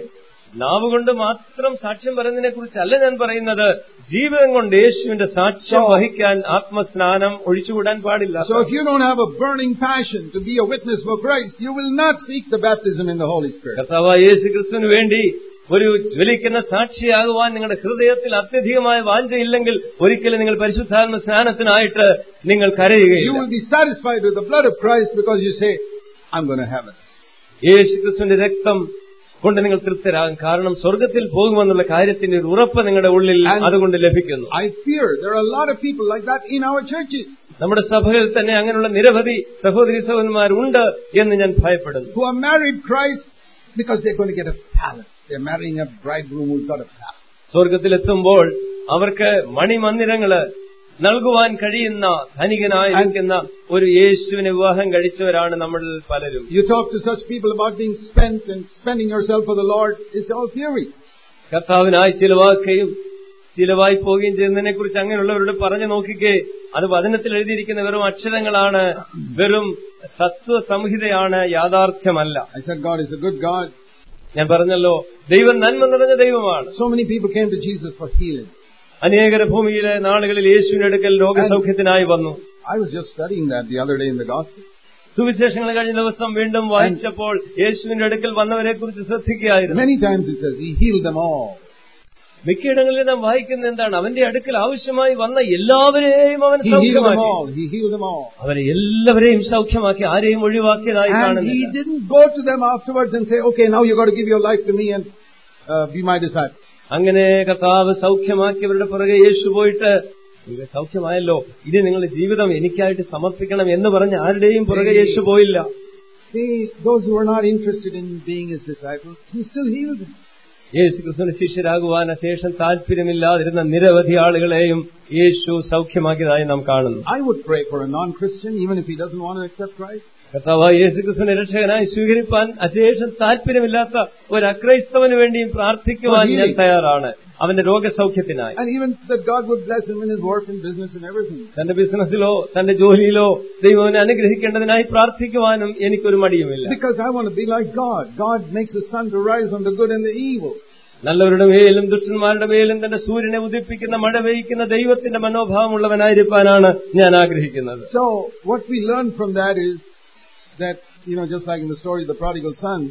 നാവ് കൊണ്ട് മാത്രം സാക്ഷ്യം പറയുന്നതിനെ കുറിച്ചല്ല ഞാൻ പറയുന്നത് ജീവിതം കൊണ്ട് യേശുവിന്റെ സാക്ഷ്യം വഹിക്കാൻ ആത്മസ്നാനം ഒഴിച്ചുകൂടാൻ പാടില്ല So if you don't have a burning passion to be a witness for Christ, you will not seek the baptism in the Holy Spirit. കർത്താവ് യേശു ക്രിസ്തുവിന് വേണ്ടി ഒരു ജ്വലിക്കുന്ന സാക്ഷിയാകുവാൻ നിങ്ങളുടെ ഹൃദയത്തിൽ അത്യധികമായ വാഞ്ചയില്ലെങ്കിൽ ഒരിക്കലും നിങ്ങൾ പരിശുദ്ധാത്മ സ്നാനത്തിനായിട്ട് നിങ്ങൾ You കരയുകയില്ല will be satisfied with the blood of Christ because you say, I'm going to heaven. യേശു ക്രിസ്തുവിന്റെ രക്തം കൊണ്ട് നിങ്ങൾ തൃപ്തരാകും കാരണം സ്വർഗത്തിൽ പോകുമെന്നുള്ള കാര്യത്തിന്റെ ഒരു ഉറപ്പ് നിങ്ങളുടെ ഉള്ളിൽ And- അതുകൊണ്ട് ലഭിക്കുന്നു I fear there are a lot of people like that in our churches നമ്മുടെ സഭകളിൽ തന്നെ അങ്ങനെയുള്ള നിരവധി സഹോദരി സഹോദരന്മാരുണ്ട് എന്ന് ഞാൻ ഭയപ്പെടുന്നു who have married Christ because they're going to get a palace. They're marrying a bridegroom who's got a palace. സ്വർഗത്തിലെത്തുമ്പോൾ അവർക്ക് മണിമന്ദിരങ്ങള് നൽകുവാൻ കഴിയുന്ന ധനികനായിരിക്കുന്ന ഒരു യേശുവിനെ വിവാഹം കഴിച്ചവരാണ് നമ്മൾ പലരും You talk to such people about being spent and spending yourself for the Lord, it's all theory. കർത്താവിനായി ചിലവാക്കുകയും ചിലവായി പോവുകയും ചെയ്യുന്നതിനെ കുറിച്ച് അങ്ങനെയുള്ളവരോട് പറഞ്ഞു നോക്കിക്കേ അത് വചനത്തിൽ എഴുതിയിരിക്കുന്ന വെറും അക്ഷരങ്ങളാണ് വെറും തത്വ സംഹിതയാണ് യാഥാർത്ഥ്യമല്ല I said God is a good God. ഞാൻ പറഞ്ഞല്ലോ ദൈവം നന്മ നിറഞ്ഞ ദൈവമാണ് So many people came to Jesus for healing. അനേകര ഭൂമിയിലെ നാളുകളിൽ യേശുവിന്റെ അടുക്കൽ രോഗസൗഖ്യത്തിനായി വന്നു I was just studying that the other day in the Gospels. സുവിശേഷങ്ങൾ കഴിഞ്ഞ ദിവസം വീണ്ടും വായിച്ചപ്പോൾ യേശുവിന്റെ അടുക്കൽ വന്നവരെ കുറിച്ച് ശ്രദ്ധിക്കുകയായിരുന്നു Many times it says He healed them all. മിക്കയിടങ്ങളിൽ നാം വായിക്കുന്ന എന്താണ് അവന്റെ അടുക്കൽ ആവശ്യമായി വന്ന എല്ലാവരെയും അവൻ He healed them സൗഖ്യമാക്കി all. He healed them all. അവരെ എല്ലാവരെയും സൗഖ്യമാക്കി ആരെയും ഒഴിവാക്കിയതായി And He കാണുന്നില്ല didn't go to them afterwards and say, okay, now you got to give your life to me and uh, be my disciple. അങ്ങനെ കർത്താവ് സൗഖ്യമാക്കിയവരുടെ പുറകെ യേശു പോയിട്ട് "നിങ്ങൾക്ക് സൗഖ്യമായല്ലോ ഇനി നിങ്ങളുടെ ജീവിതം എനിക്കായിട്ട് സമർപ്പിക്കണം എന്ന് പറഞ്ഞ് ആരുടെയും പുറകെ യേശു പോയില്ല They, those who were not interested in being His disciples, He still healed them. യേശു ക്രിസ്തുവിന് ശിഷ്യരാകുവാൻ ശേഷം താല്പര്യമില്ലാതിരുന്ന നിരവധി ആളുകളെയും യേശു സൗഖ്യമാക്കിയതായി നാം കാണുന്നു I would pray for a non-Christian even if he doesn't want to accept Christ. കർത്താവ് യേശു ക്രിസ്തുവിനെ രക്ഷകനായി സ്വീകരിപ്പാൻ അശേഷം താല്പര്യമില്ലാത്ത ഒരു അക്രൈസ്തവന് വേണ്ടിയും പ്രാർത്ഥിക്കുവാൻ ഞാൻ തയ്യാറാണ് അവന്റെ രോഗസൗഖ്യത്തിനായി And even that God would bless him in his work and business and everything. തന്റെ ബിസിനസ്സിലോ തന്റെ ജോലിയിലോ ദൈവനെ അനുഗ്രഹിക്കേണ്ടതിനായി പ്രാർത്ഥിക്കുവാനും എനിക്കൊരു മടിയുമില്ല Because I want to be like God. God makes the sun to rise on the good and the evil. നല്ലവരുടെ മേലും ദുഷ്ടന്മാരുടെ മേലും തന്റെ സൂര്യനെ ഉദിപ്പിക്കുന്ന മഴ പെയ്യ്ക്കുന്ന ദൈവത്തിന്റെ മനോഭാവമുള്ളവനായിരിക്കാനാണ് ഞാൻ ആഗ്രഹിക്കുന്നത് So what we learn from that is that, you know, just like in the story of the prodigal son,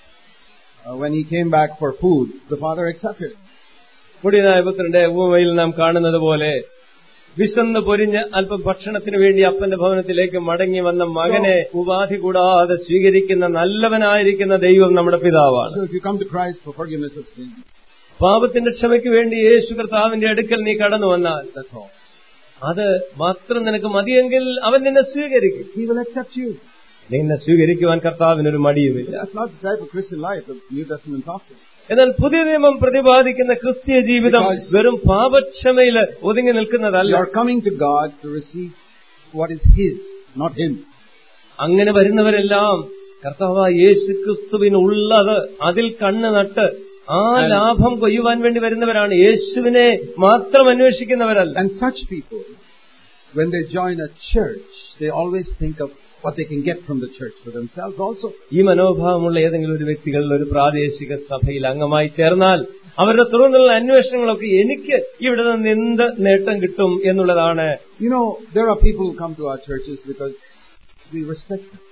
uh, when he came back for food, the father accepted it. കൊടിയനായ പുത്രന്റെ ഉപമയിൽ നാം കാണുന്നത് പോലെ വിശന്ന് പൊരിഞ്ഞ് അല്പം ഭക്ഷണത്തിന് വേണ്ടി അപ്പന്റെ ഭവനത്തിലേക്ക് മടങ്ങി വന്ന മകനെ ഉപാധി കൂടാതെ സ്വീകരിക്കുന്ന നല്ലവനായിരിക്കുന്ന ദൈവം നമ്മുടെ പിതാവാണ് So if you come to Christ for forgiveness of sin, പാപത്തിന്റെ ക്ഷമയ്ക്ക് വേണ്ടി യേശു കർത്താവിന്റെ അടുക്കൽ നീ കടന്നു വന്നാൽ that's all. അത് മാത്രം നിനക്ക് മതിയെങ്കിൽ അവൻ നിന്നെ സ്വീകരിക്കും He will accept you. നിന്നെ സ്വീകരിക്കുവാൻ കർത്താവിനൊരു മടിയുമില്ല That's not the type of Christian life the New Testament talks about. എന്നാൽ പുതിയ നിയമം പ്രതിപാദിക്കുന്ന ക്രിസ്തീയ ജീവിതം Because- വെറും പാപക്ഷമയിൽ ഒതുങ്ങി നിൽക്കുന്നതല്ല You are coming to God to receive what is His, not Him. അങ്ങനെ വരുന്നവരെല്ലാം കർത്താവ് യേശു ക്രിസ്തുവിനുള്ളത് അതിൽ കണ്ണ് നട്ട് ആ ലാഭം കൊയ്യുവാൻ വേണ്ടി വരുന്നവരാണ് യേശുവിനെ മാത്രം അന്വേഷിക്കുന്നവരല്ല And such people, when they join a church, they always think of what they can get from the church for themselves also. ഈ മനോഭാവമുള്ള ഏതെങ്കിലും ഒരു വ്യക്തികൾ ഒരു പ്രാദേശിക സഭയിൽ അംഗമായി ചേർന്നാൽ അവരുടെ തുടർന്നുള്ള അന്വേഷണങ്ങളൊക്കെ എനിക്ക് ഇവിടെ നിന്ന് എന്ത് നേട്ടം കിട്ടും എന്നുള്ളതാണ് You know, there are people who come to our churches because we respect them.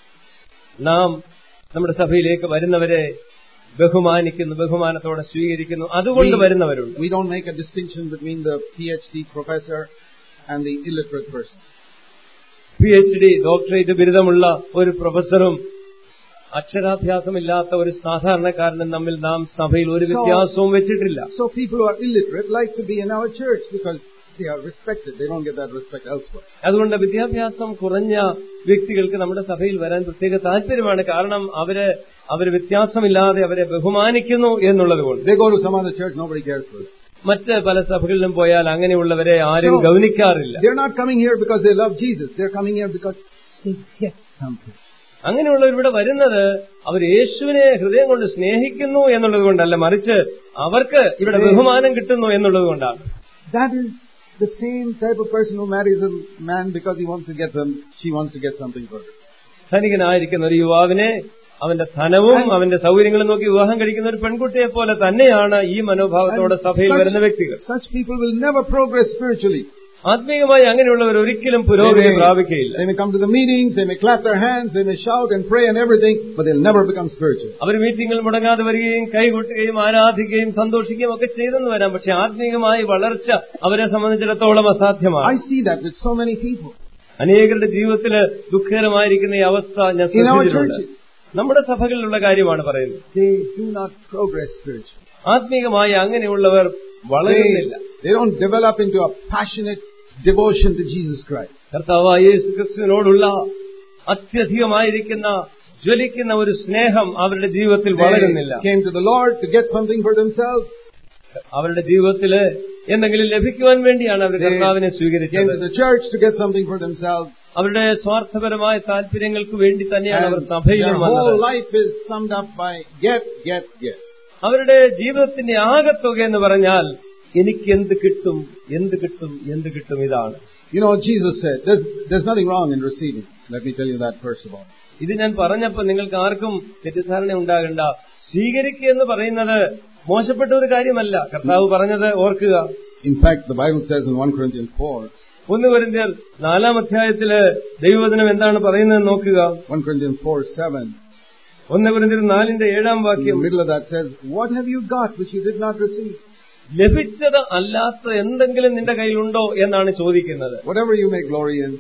നാം നമ്മുടെ സഭയിലേക്ക് വരുന്നവരെ ബഹുമാനിക്കുന്നു ബഹുമാനത്തോടെ സ്വീകരിക്കുന്നു അതുകൊണ്ട് വരുന്നവരുണ്ട് We don't make a distinction between the PhD professor and the illiterate person. P H D doctorate ബിരുദമുള്ള ഒരു പ്രൊഫസറും അക്ഷരാഭ്യാസമില്ലാത്ത ഒരു സാധാരണക്കാരനും തമ്മിൽ നാം സഭയിൽ ഒരു So- വ്യത്യാസവും വെച്ചിട്ടില്ല So people who are illiterate like to be in our church because they are respected. They don't get that respect elsewhere. അതുകൊണ്ട് വിദ്യാഭ്യാസം കുറഞ്ഞ വ്യക്തികൾക്ക് നമ്മുടെ സഭയിൽ വരാൻ പ്രത്യേക താല്പര്യമാണ് കാരണം അവര് അവര് വ്യത്യാസമില്ലാതെ അവരെ ബഹുമാനിക്കുന്നു എന്നുള്ളത് കൊണ്ട് They go to some other church, nobody cares for them. മറ്റ് പല സഭകളിലും പോയാൽ അങ്ങനെയുള്ളവരെ ആരും So- ഗൗനിക്കാറില്ല They're not coming here because they love Jesus. They're coming here because they get something. അങ്ങനെയുള്ളവർ ഇവിടെ വരുന്നത് അവർ യേശുവിനെ ഹൃദയം കൊണ്ട് സ്നേഹിക്കുന്നു എന്നുള്ളത് കൊണ്ടല്ല മറിച്ച് അവർക്ക് ഇവിടെ ബഹുമാനം കിട്ടുന്നു എന്നുള്ളത് കൊണ്ടാണ് That is the same type of person who marries a man because he wants to get them, she wants to get something for her. ധനികനായിരിക്കുന്ന ഒരു യുവാവിനെ അവന്റെ ധനവും അവന്റെ സൗകര്യങ്ങളും നോക്കി വിവാഹം കഴിക്കുന്ന ഒരു പെൺകുട്ടിയെ പോലെ തന്നെയാണ് ഈ മനോഭാവത്തോടെ സഭയിൽ വരുന്ന വ്യക്തികൾ such people will never progress spiritually. ആത്മീയമായി അങ്ങനെയുള്ളവർ ഒരിക്കലും They പുരോഗതി may, പ്രാപിക്കുകയില്ല they may come to the meetings, they may clap their hands, they may shout and pray and everything, but they'll never become spiritual. അവർ മീറ്റിംഗിൽ മുടങ്ങാതെ വരികയും കൈകൊട്ടുകയും ആരാധിക്കുകയും സന്തോഷിക്കുകയും ഒക്കെ ചെയ്തെന്ന് വരാം പക്ഷെ ആത്മീയമായി വളർച്ച അവരെ സംബന്ധിച്ചിടത്തോളം അസാധ്യമാണ് I see that with so many people. അനേകരുടെ ജീവിതത്തില് ദുഃഖകരമായിരിക്കുന്ന ഈ അവസ്ഥ ഞാൻ In our ശ്രദ്ധിച്ചിട്ടുണ്ട് churches, നമ്മുടെ സഭകളിലുള്ള കാര്യമാണ് പറയുന്നത് they do not progress spiritually. ആത്മീയമായി അങ്ങനെയുള്ളവർ They, വളരുന്നില്ല they don't develop into a passionate devotion to Jesus Christ. കർത്താവായ യേശു ക്രിസ്തുവിനോടുള്ള അത്യധികമായിരിക്കുന്ന ജ്വലിക്കുന്ന ഒരു സ്നേഹം അവരുടെ ജീവിതത്തിൽ വളരുന്നില്ല They came to the Lord to get something for themselves. അവരുടെ ജീവിതത്തില് എന്തെങ്കിലും ലഭിക്കുവാൻ വേണ്ടിയാണ് അവർ കർത്താവിനെ Came സ്വീകരിച്ചത് to the church to get something for themselves. അവരുടെ സ്വാർത്ഥപരമായ താല്പര്യങ്ങൾക്ക് വേണ്ടി തന്നെയാണ് അവർ And സഭയിലും their വന്നത് whole life is summed up by get, get, get. അവരുടെ ജീവിതത്തിന്റെ ആകത്തുക എന്ന് പറഞ്ഞാൽ എനിക്ക് എന്ത് കിട്ടും എന്ത് കിട്ടും എന്ത് കിട്ടും ഇതാണ് You know, Jesus said, there's, there's nothing wrong in receiving. Let me tell you that first of all. ഇത് ഞാൻ പറഞ്ഞപ്പോൾ നിങ്ങൾക്ക് ആർക്കും തെറ്റിദ്ധാരണ ഉണ്ടാകണ്ട സ്വീകരിക്കുക എന്ന് പറയുന്നത് മോശപ്പെട്ട ഒരു കാര്യമല്ല കർത്താവ് പറഞ്ഞത് ഓർക്കുക In fact, the Bible says in 1 Corinthians 4, ഒന്ന് കൊരിന്ത്യർ നാലാം അധ്യായത്തില് ദൈവവചനം എന്താണ് പറയുന്നത് നോക്കുക 1 Corinthians 4, 7, ഒന്ന് കൊരിന്ത്യർ നാലിന്റെ ഏഴാം in the വാക്യം middle of that says, What have you got which you did not receive? ലഭിച്ചത് അല്ലാത്ത എന്തെങ്കിലും നിന്റെ കയ്യിലുണ്ടോ എന്നാണ് ചോദിക്കുന്നത് Whatever you may glory in,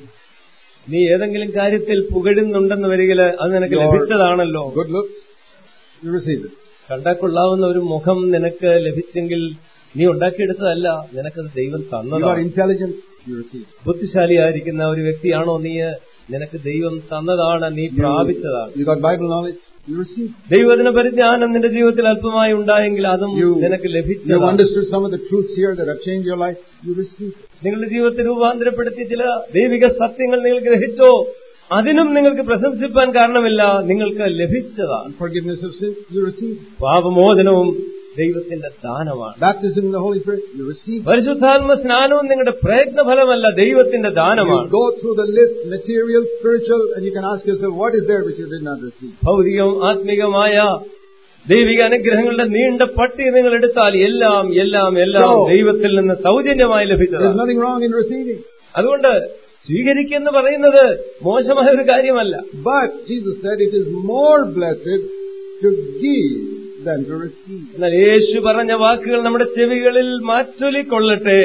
നീ ഏതെങ്കിലും കാര്യത്തിൽ പുകഴുന്നുണ്ടെന്ന് വരികില് അത് നിനക്ക് Lord. ലഭിച്ചതാണല്ലോ good looks, you receive it. കണ്ടാൽ കൊള്ളാവുന്ന ഒരു മുഖം നിനക്ക് ലഭിച്ചെങ്കിൽ നീ ഉണ്ടാക്കിയെടുത്തതല്ല നിനക്കത് ദൈവം You got തന്നതാണ് intelligence, you receive it. ബുദ്ധിശാലിയായിരിക്കുന്ന ഒരു വ്യക്തിയാണോ നീ നിനക്ക് ദൈവം തന്നതാണ് നീ പ്രാപിച്ചതാണ് You got Bible knowledge, you receive it. ദൈവത്തിന് പരിജ്ഞാനം നിന്റെ ജീവിതത്തിൽ അല്പമായി ഉണ്ടായെങ്കിൽ അതും You, നിനക്ക് you have ലഭിച്ചതാണ് understood some of the truths here that have changed your life, you receive it. നിങ്ങളുടെ ജീവിതത്തെ രൂപാന്തരപ്പെടുത്തിയ ചില ദൈവിക സത്യങ്ങൾ നിങ്ങൾ ഗ്രഹിച്ചോ അതിനും നിങ്ങൾക്ക് പ്രശംസിപ്പാൻ കാരണമില്ല നിങ്ങൾക്ക് ലഭിച്ചതാണ് Forgiveness of sin, you receive it. പാപമോചനവും ദൈവത്തിന്റെ ദാനമാണ് Baptism in the Holy Spirit, you receive it. പരിശുദ്ധാത്മ സ്നാനവും നിങ്ങളുടെ പ്രയത്നഫലമല്ല ദൈവത്തിന്റെ ദാനമാണ് You go through the list, material, spiritual, and you can ask yourself, what is there which you did not receive? ഭൗതികം ആത്മികമായ ദൈവിക അനുഗ്രഹങ്ങളുടെ നീണ്ട പട്ടിക നിങ്ങൾ എടുത്താൽ എല്ലാം എല്ലാം എല്ലാം So- ദൈവത്തിൽ നിന്ന് സൗജന്യമായി There's ലഭിച്ചതാണ് nothing wrong in receiving. അതുകൊണ്ട് സ്വീകരിക്കെന്ന് പറയുന്നത് മോശമായ ഒരു കാര്യമല്ല But Jesus said it is more blessed to give than to receive. എന്നാൽ യേശു പറഞ്ഞ വാക്കുകൾ നമ്മുടെ ചെവികളിൽ മാറ്റൊലിക്കൊള്ളട്ടെ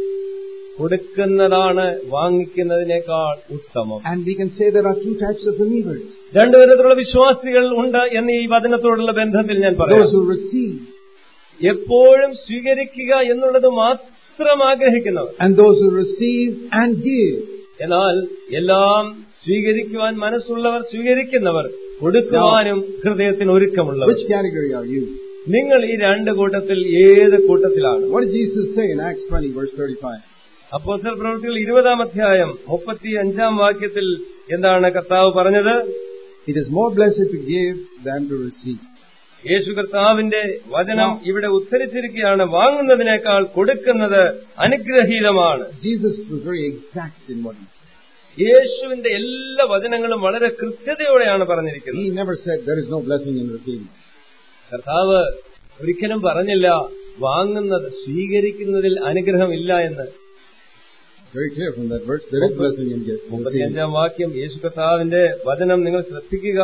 കൊടുക്കുന്നതാണ് വാങ്ങിക്കുന്നതിനേക്കാൾ ഉത്തമം And we can say there are two types of believers. രണ്ടു തരത്തിലുള്ള വിശ്വാസികൾ ഉണ്ട് എന്ന് ഈ വചനത്തോടുള്ള ബന്ധത്തിൽ ഞാൻ Those പറയാം who receive എപ്പോഴും സ്വീകരിക്കുക എന്നുള്ളത് മാത്രം ആഗ്രഹിക്കുന്നവർ and those who receive and give. എന്നാൽ എല്ലാം സ്വീകരിക്കുവാൻ മനസ്സുള്ളവർ സ്വീകരിക്കുന്നവർ കൊടുക്കുവാനും ഹൃദയത്തിന് ഒരുക്കമുള്ളവർ Which category are you? നിങ്ങൾ ഈ രണ്ട് കൂട്ടത്തിൽ ഏത് കൂട്ടത്തിലാണ് What did Jesus say in Acts 20 verse 35? Apostle പ്രവൃത്തികൾ ഇരുപതാം അധ്യായം മുപ്പത്തി അഞ്ചാം വാക്യത്തിൽ എന്താണ് കർത്താവ് പറഞ്ഞത് It is more blessed to give than to receive. യേശു കർത്താവിന്റെ വചനം ഇവിടെ ഉദ്ധരിച്ചിരിക്കുകയാണ് വാങ്ങുന്നതിനേക്കാൾ കൊടുക്കുന്നത് അനുഗ്രഹീതമാണ് Jesus was very exact in what he said. യേശുവിന്റെ എല്ലാ വചനങ്ങളും വളരെ കൃത്യതയോടെയാണ് പറഞ്ഞിരിക്കുന്നത് He never said there is no blessing in receiving. കർത്താവ് ഒരിക്കലും പറഞ്ഞില്ല വാങ്ങുന്നത് സ്വീകരിക്കുന്നതിൽ അനുഗ്രഹമില്ല എന്ന് Very clear from that verse. There is blessing in gi- receiving. മുപ്പത്തിയഞ്ചാം വാക്യം യേശു കർത്താവിന്റെ വചനം നിങ്ങൾ ശ്രദ്ധിക്കുക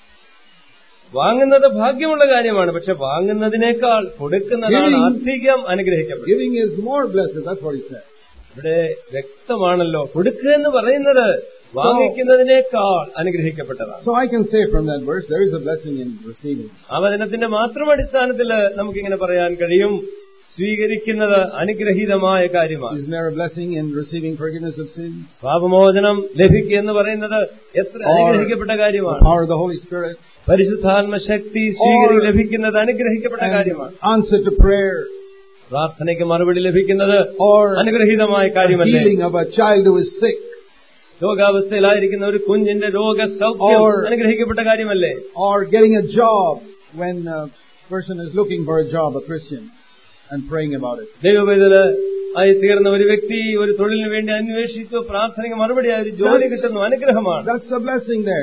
വാങ്ങുന്നത് ഭാഗ്യമുള്ള കാര്യമാണ് പക്ഷെ വാങ്ങുന്നതിനേക്കാൾ കൊടുക്കുന്നതാണ് Giving- അധികം അനുഗ്രഹിക്കപ്പെടുന്നത് Giving is more blessed. That's what he said. ഇവിടെ വ്യക്തമാണല്ലോ കൊടുക്കുക എന്ന് പറയുന്നത് വാങ്ങിക്കുന്നതിനേക്കാൾ അനുഗ്രഹിക്കപ്പെട്ടതാണ് So I can say from that verse, there is a blessing in receiving. ആ വചനത്തിന്റെ മാത്രം അടിസ്ഥാനത്തിൽ നമുക്കിങ്ങനെ പറയാൻ കഴിയും സ്വീകരിക്കുന്നത് അനുഗ്രഹീതമായ കാര്യമാണ് Isn't there a blessing in receiving forgiveness of sins? പാപമോചനം ലഭിക്കുക എന്ന് പറയുന്നത് എത്ര Or അനുഗ്രഹിക്കപ്പെട്ട The കാര്യമാണ് power of the Holy Spirit? പരിശുദ്ധാത്മ ശക്തി സ്വീകരി Or- ലഭിക്കുന്നത് അനുഗ്രഹിക്കപ്പെട്ട കാര്യമാണ് And answer to prayer? പ്രാർത്ഥനയ്ക്ക് മറുപടി ലഭിക്കുന്നത് Or അനുഗ്രഹീതമായ the കാര്യമല്ലേ healing of a child who is sick? രോഗാവസ്ഥയിലായിരിക്കുന്ന ഒരു കുഞ്ഞിന്റെ രോഗസൗഖ്യം Or- അനുഗ്രഹിക്കപ്പെട്ട കാര്യമല്ലേ Or getting a job when a person is looking for a job, a Christian, and praying about it? ദൈവവേദന ആയി തീർന്ന ഒരു വ്യക്തി ഒരു തൊഴിലിന് വേണ്ടി അന്വേഷിച്ചു പ്രാർത്ഥനയ്ക്ക് മറുപടിയായി ഒരു ജോലി That's- കിട്ടുന്നു അനുഗ്രഹമാണ് That's a blessing there.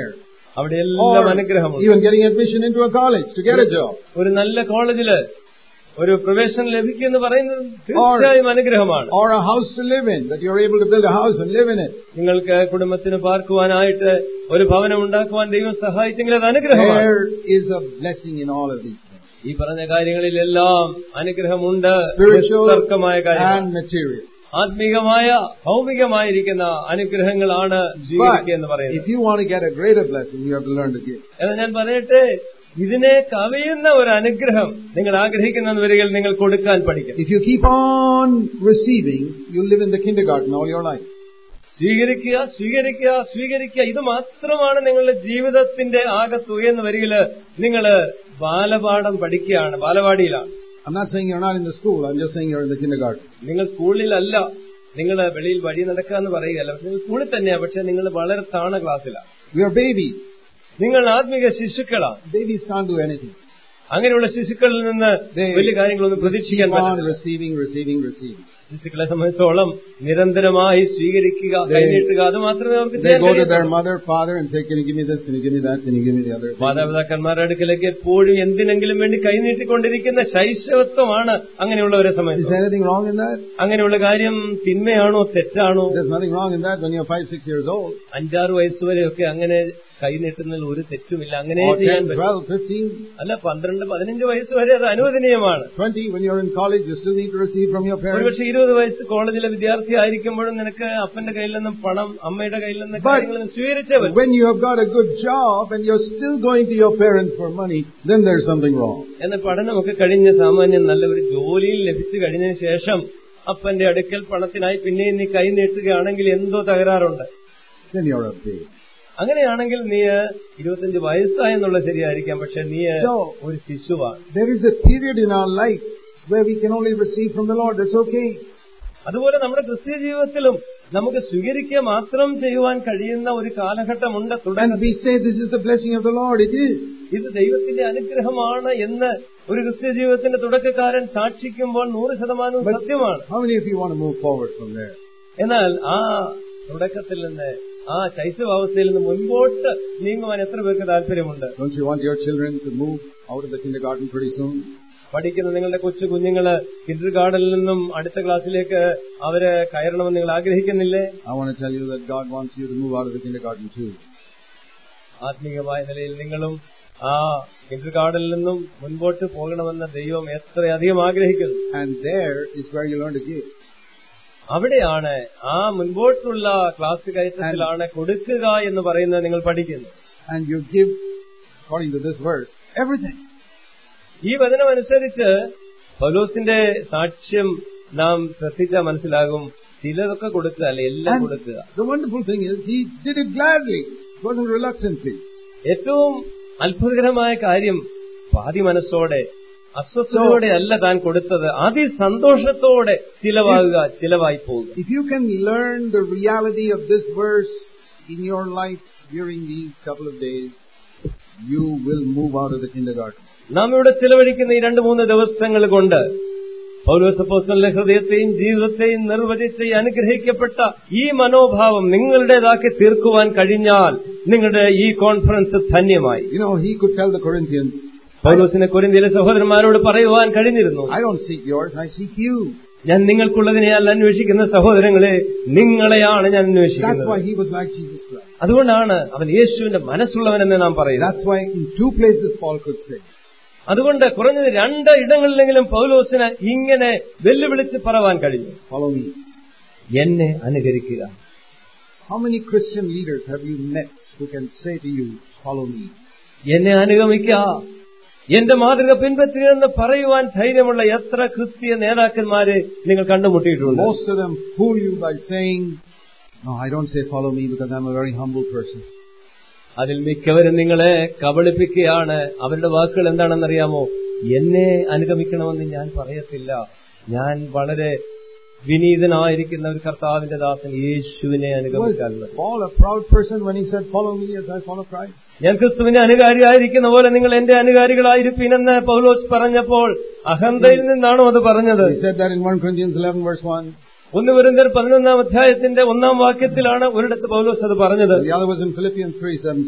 അവിടെ എല്ലാം Or അനുഗ്രഹമുണ്ട് even getting admission into a college to get a job. ഒരു നല്ല കോളേജില് ഒരു പ്രവേശനം ലഭിക്കുക എന്ന് പറയുന്നത് തീർച്ചയായും അനുഗ്രഹമാണ് Or a house to live in, that you're able to build a house and live in it. നിങ്ങൾക്ക് കുടുംബത്തിന് പാർക്കുവാനായിട്ട് ഒരു ഭവനം ഉണ്ടാക്കുവാൻ ദൈവം സഹായിച്ചെങ്കിൽ അത് അനുഗ്രഹമാണ് There is a blessing in all of these things. ഈ പറഞ്ഞ കാര്യങ്ങളിലെല്ലാം അനുഗ്രഹമുണ്ട് Spiritual തർക്കമായ കാര്യങ്ങൾ and material. ആത്മീകമായ ഭൗമികമായിരിക്കുന്ന അനുഗ്രഹങ്ങളാണ് But സ്വീകരിക്കുക എന്ന് if പറയുന്നത് you want to get a greater blessing, you have to learn to give. എന്ന് ഞാൻ പറയട്ടെ ഇതിനെ കവിയുന്ന ഒരു അനുഗ്രഹം നിങ്ങൾ ആഗ്രഹിക്കുന്ന വരികൾ നിങ്ങൾ കൊടുക്കാൻ പഠിക്കണം If you keep on receiving, you'll live in the kindergarten all your life. സ്വീകരിക്കുക സ്വീകരിക്കുക സ്വീകരിക്കുക ഇത് മാത്രമാണ് നിങ്ങളുടെ ജീവിതത്തിന്റെ ആകെ തുകയെന്ന് വരികില് നിങ്ങൾ ബാലപാഠം പഠിക്കുകയാണ് ബാലവാടിയിലാണ് I'm not saying you're not in the school, I'm just saying you're in the kindergarten. നിങ്ങൾ സ്കൂളിലല്ല നിങ്ങൾ വെളിയിൽ വഴി നടക്കുക എന്ന് പറയുകയല്ല പക്ഷെ നിങ്ങൾ സ്കൂളിൽ തന്നെയാണ് പക്ഷെ നിങ്ങൾ വളരെ താണ ക്ലാസ്സിലാണ് We are babies. നിങ്ങൾ ആത്മീക ശിശുക്കളാണ് Babies can't do anything. അങ്ങനെയുള്ള ശിശുക്കളിൽ നിന്ന് They- വലിയ കാര്യങ്ങളൊന്നും പ്രതീക്ഷിക്കാൻ Keep on പറ്റില്ല receiving, receiving, receiving. ശിശുക്കളെ സംബന്ധിച്ചോളം നിരന്തരമായി സ്വീകരിക്കുക They- കൈനീട്ടുക അത് മാത്രമേ അവർക്ക് They ചെയ്യാൻ go to their കഴിയത്തുള്ളൂ. mother, father and say, can you give me this, can you give me that, can you give me the other? മാതാപിതാക്കന്മാരുടെ അടുക്കലേക്ക് എപ്പോഴും എന്തിനെങ്കിലും വേണ്ടി കൈനീട്ടിക്കൊണ്ടിരിക്കുന്ന ശൈശവത്വമാണ് അങ്ങനെയുള്ളവരെ Is സംബന്ധിച്ച് there anything wrong in that? അങ്ങനെയുള്ള കാര്യം തിന്മയാണോ തെറ്റാണോ There's nothing wrong in that when you're five, six years old. അഞ്ചാറ് വയസ്സ് വരെയൊക്കെ അങ്ങനെ കൈനീട്ടുന്നതിൽ ഒരു തെറ്റുമില്ല അങ്ങനെ Or ചെയ്യാൻ 10, പറ്റും 12, 15, അല്ല പന്ത്രണ്ട് പതിനഞ്ച് വയസ്സ് വരെ അത് അനുവദനീയമാണ് 20. When you're in college, you still need to receive from your parents. ഒരുപക്ഷെ ഇരുപത് വയസ്സ് കോളേജിലെ വിദ്യാർത്ഥി ആയിരിക്കുമ്പോഴും നിനക്ക് അപ്പന്റെ കയ്യിൽ നിന്നും പണം അമ്മയുടെ കയ്യിൽ നിന്ന് But- കാര്യങ്ങൾ സ്വീകരിച്ചേ പറ്റും When you have got a good job and you're still going to your parents for money, then there's something wrong. എന്നാൽ പഠനമൊക്കെ കഴിഞ്ഞ് സാമാന്യം നല്ല ഒരു ജോലിയിൽ ലഭിച്ചു കഴിഞ്ഞതിന് ശേഷം അപ്പന്റെ അടുക്കൽ പണത്തിനായി പിന്നെയും നീ കൈ നീട്ടുകയാണെങ്കിൽ എന്തോ തകരാറുണ്ട് Then you're a babe. അങ്ങനെയാണെങ്കിൽ നീ ഇരുപത്തഞ്ച് വയസ്സായെന്നുള്ളത് ശരിയായിരിക്കാം പക്ഷെ നീ So- ഒരു ശിശുവാണ് There is a period in our life where we can only receive from the Lord. That's okay. അതുപോലെ നമ്മുടെ ക്രിസ്തീയ ജീവിതത്തിലും നമുക്ക് സ്വീകരിക്കുക മാത്രം ചെയ്യുവാൻ കഴിയുന്ന ഒരു കാലഘട്ടമുണ്ട് And തുടങ്ങി we say this is the blessing of the Lord. It is. ഇത് ദൈവത്തിന്റെ അനുഗ്രഹമാണ് എന്ന് ഒരു ക്രിസ്ത്യ ജീവിതത്തിന്റെ തുടക്കക്കാരൻ സാക്ഷിക്കുമ്പോൾ നൂറ് ശതമാനവും But- സത്യമാണ് How many of you want to move forward from there? എന്നാൽ ആ തുടക്കത്തിൽ നിന്ന് ആ ശൈശവാവസ്ഥയിൽ നിന്ന് മുൻപോട്ട് നീങ്ങുവാൻ എത്ര പേർക്ക് താല്പര്യമുണ്ട് Don't you want your children to move out of the kindergarten pretty soon? പഠിക്കുന്ന നിങ്ങളുടെ കൊച്ചു കുഞ്ഞുങ്ങള് കിൻഡർ ഗാർഡനിൽ നിന്നും അടുത്ത ക്ലാസ്സിലേക്ക് അവര് കയറണമെന്ന് നിങ്ങൾ ആഗ്രഹിക്കുന്നില്ലേ I want to tell you that God wants you to move out of the kindergarten too. ആത്മീയമായ നിലയിൽ നിങ്ങളും ആ കിൻഡർ ഗാർഡനിൽ നിന്നും മുൻപോട്ട് പോകണമെന്ന് ദൈവം എത്രയധികം ആഗ്രഹിക്കുന്നു And there is where you learn to give. അവിടെയാണ് ആ മുൻപോട്ടുള്ള ക്ലാസ് കയറ്റത്തിലാണ് കൊടുക്കുക എന്ന് പറയുന്നത് നിങ്ങൾ പഠിക്കുന്നത് And you give, according to this verse, everything. ഈ വചനമനുസരിച്ച് പൗലോസിന്റെ സാക്ഷ്യം നാം ശ്രദ്ധിച്ചാൽ മനസ്സിലാകും ചിലതൊക്കെ കൊടുക്കുക അല്ലെ എല്ലാം And കൊടുക്കുക the wonderful thing is, he did it gladly. It wasn't reluctantly. ഏറ്റവും അത്ഭുതകരമായ കാര്യം പാതി മനസ്സോടെ അസ്വസ്ഥതയോടെ അല്ല താൻ കൊടുത്തത് അതിസന്തോഷത്തോടെ ചിലവാകുക ചിലവായി പോകുക If you can learn the reality of this verse in your life during these couple of days, you will move out of the kindergarten. നാം ഇവിടെ ചിലവഴിക്കുന്ന ഈ രണ്ട് മൂന്ന് ദിവസങ്ങൾ കൊണ്ട് പൗലോസപ്പോസ്റ്റലിന്റെ ഹൃദയത്തെയും ജീവിതത്തെയും നിർവചിച്ച് ഈ അനുഗ്രഹിക്കപ്പെട്ട ഈ മനോഭാവം നിങ്ങളുടേതാക്കി തീർക്കുവാൻ കഴിഞ്ഞാൽ നിങ്ങളുടെ ഈ കോൺഫറൻസ് ധന്യമായി You know, he could tell the Corinthians, പൗലോസിനെ കുരിന്തിയിലെ സഹോദരന്മാരോട് പറയുവാൻ കഴിഞ്ഞിരുന്നു I don't seek yours, I seek you. ഞാൻ നിങ്ങൾക്കുള്ളതിനെയല്ല അന്വേഷിക്കുന്ന സഹോദരങ്ങളെ നിങ്ങളെയാണ് ഞാൻ That's അന്വേഷിക്കുന്നത് why he was like Jesus Christ. അതുകൊണ്ടാണ് അവൻ യേശുവിന്റെ മനസ്സുള്ളവനെന്ന് നാം പറയുന്നത് That's why in two places Paul could say, അതുകൊണ്ട് കുറഞ്ഞത് രണ്ട് ഇടങ്ങളിലെങ്കിലും പൗലോസിന് ഇങ്ങനെ വെല്ലുവിളിച്ച് പറവാൻ കഴിഞ്ഞു Follow me. എന്നെ അനുകരിക്കുക How many Christian leaders have you met who can say to you, Follow me? എന്നെ അനുഗമിക്ക എന്റെ മാതൃക പിൻപറ്റുക എന്ന് പറയുവാൻ ധൈര്യമുള്ള എത്ര ക്രിസ്തീയ നേതാക്കന്മാരെ നിങ്ങൾ കണ്ടുമുട്ടിയിട്ടുണ്ട് Most of them fool you by saying, No, I don't say follow me because I'm a very humble person. അതിൽ മിക്കവരും നിങ്ങളെ കബളിപ്പിക്കുകയാണ് അവരുടെ വാക്കുകൾ എന്താണെന്നറിയാമോ എന്നെ അനുഗമിക്കണമെന്ന് ഞാൻ പറയത്തില്ല ഞാൻ വളരെ വിനീതനായിരിക്കുന്ന ഒരു കർത്താവിന്റെ ദാസൻ യേശുവിനെ Was അനുഗമിച്ചാൽ മതി. Paul a proud person when he said, Follow me as I follow Christ? ഞാൻ ക്രിസ്തുവിന്റെ അനുകാരിയായിരിക്കുന്ന പോലെ നിങ്ങൾ എന്റെ അനുകാരികളായിരിപ്പീനെന്ന് പൗലോസ് പറഞ്ഞപ്പോൾ അഹന്തയിൽ നിന്നാണോ അത് പറഞ്ഞത് He said that in 1 Corinthians 11 verse 1. ഒന്ന് വരുന്നർ പതിനൊന്നാം അധ്യായത്തിന്റെ ഒന്നാം വാക്യത്തിലാണ് ഒരിടത്ത് പൗലോസ് അത് പറഞ്ഞത് The other was in Philippians 3.17.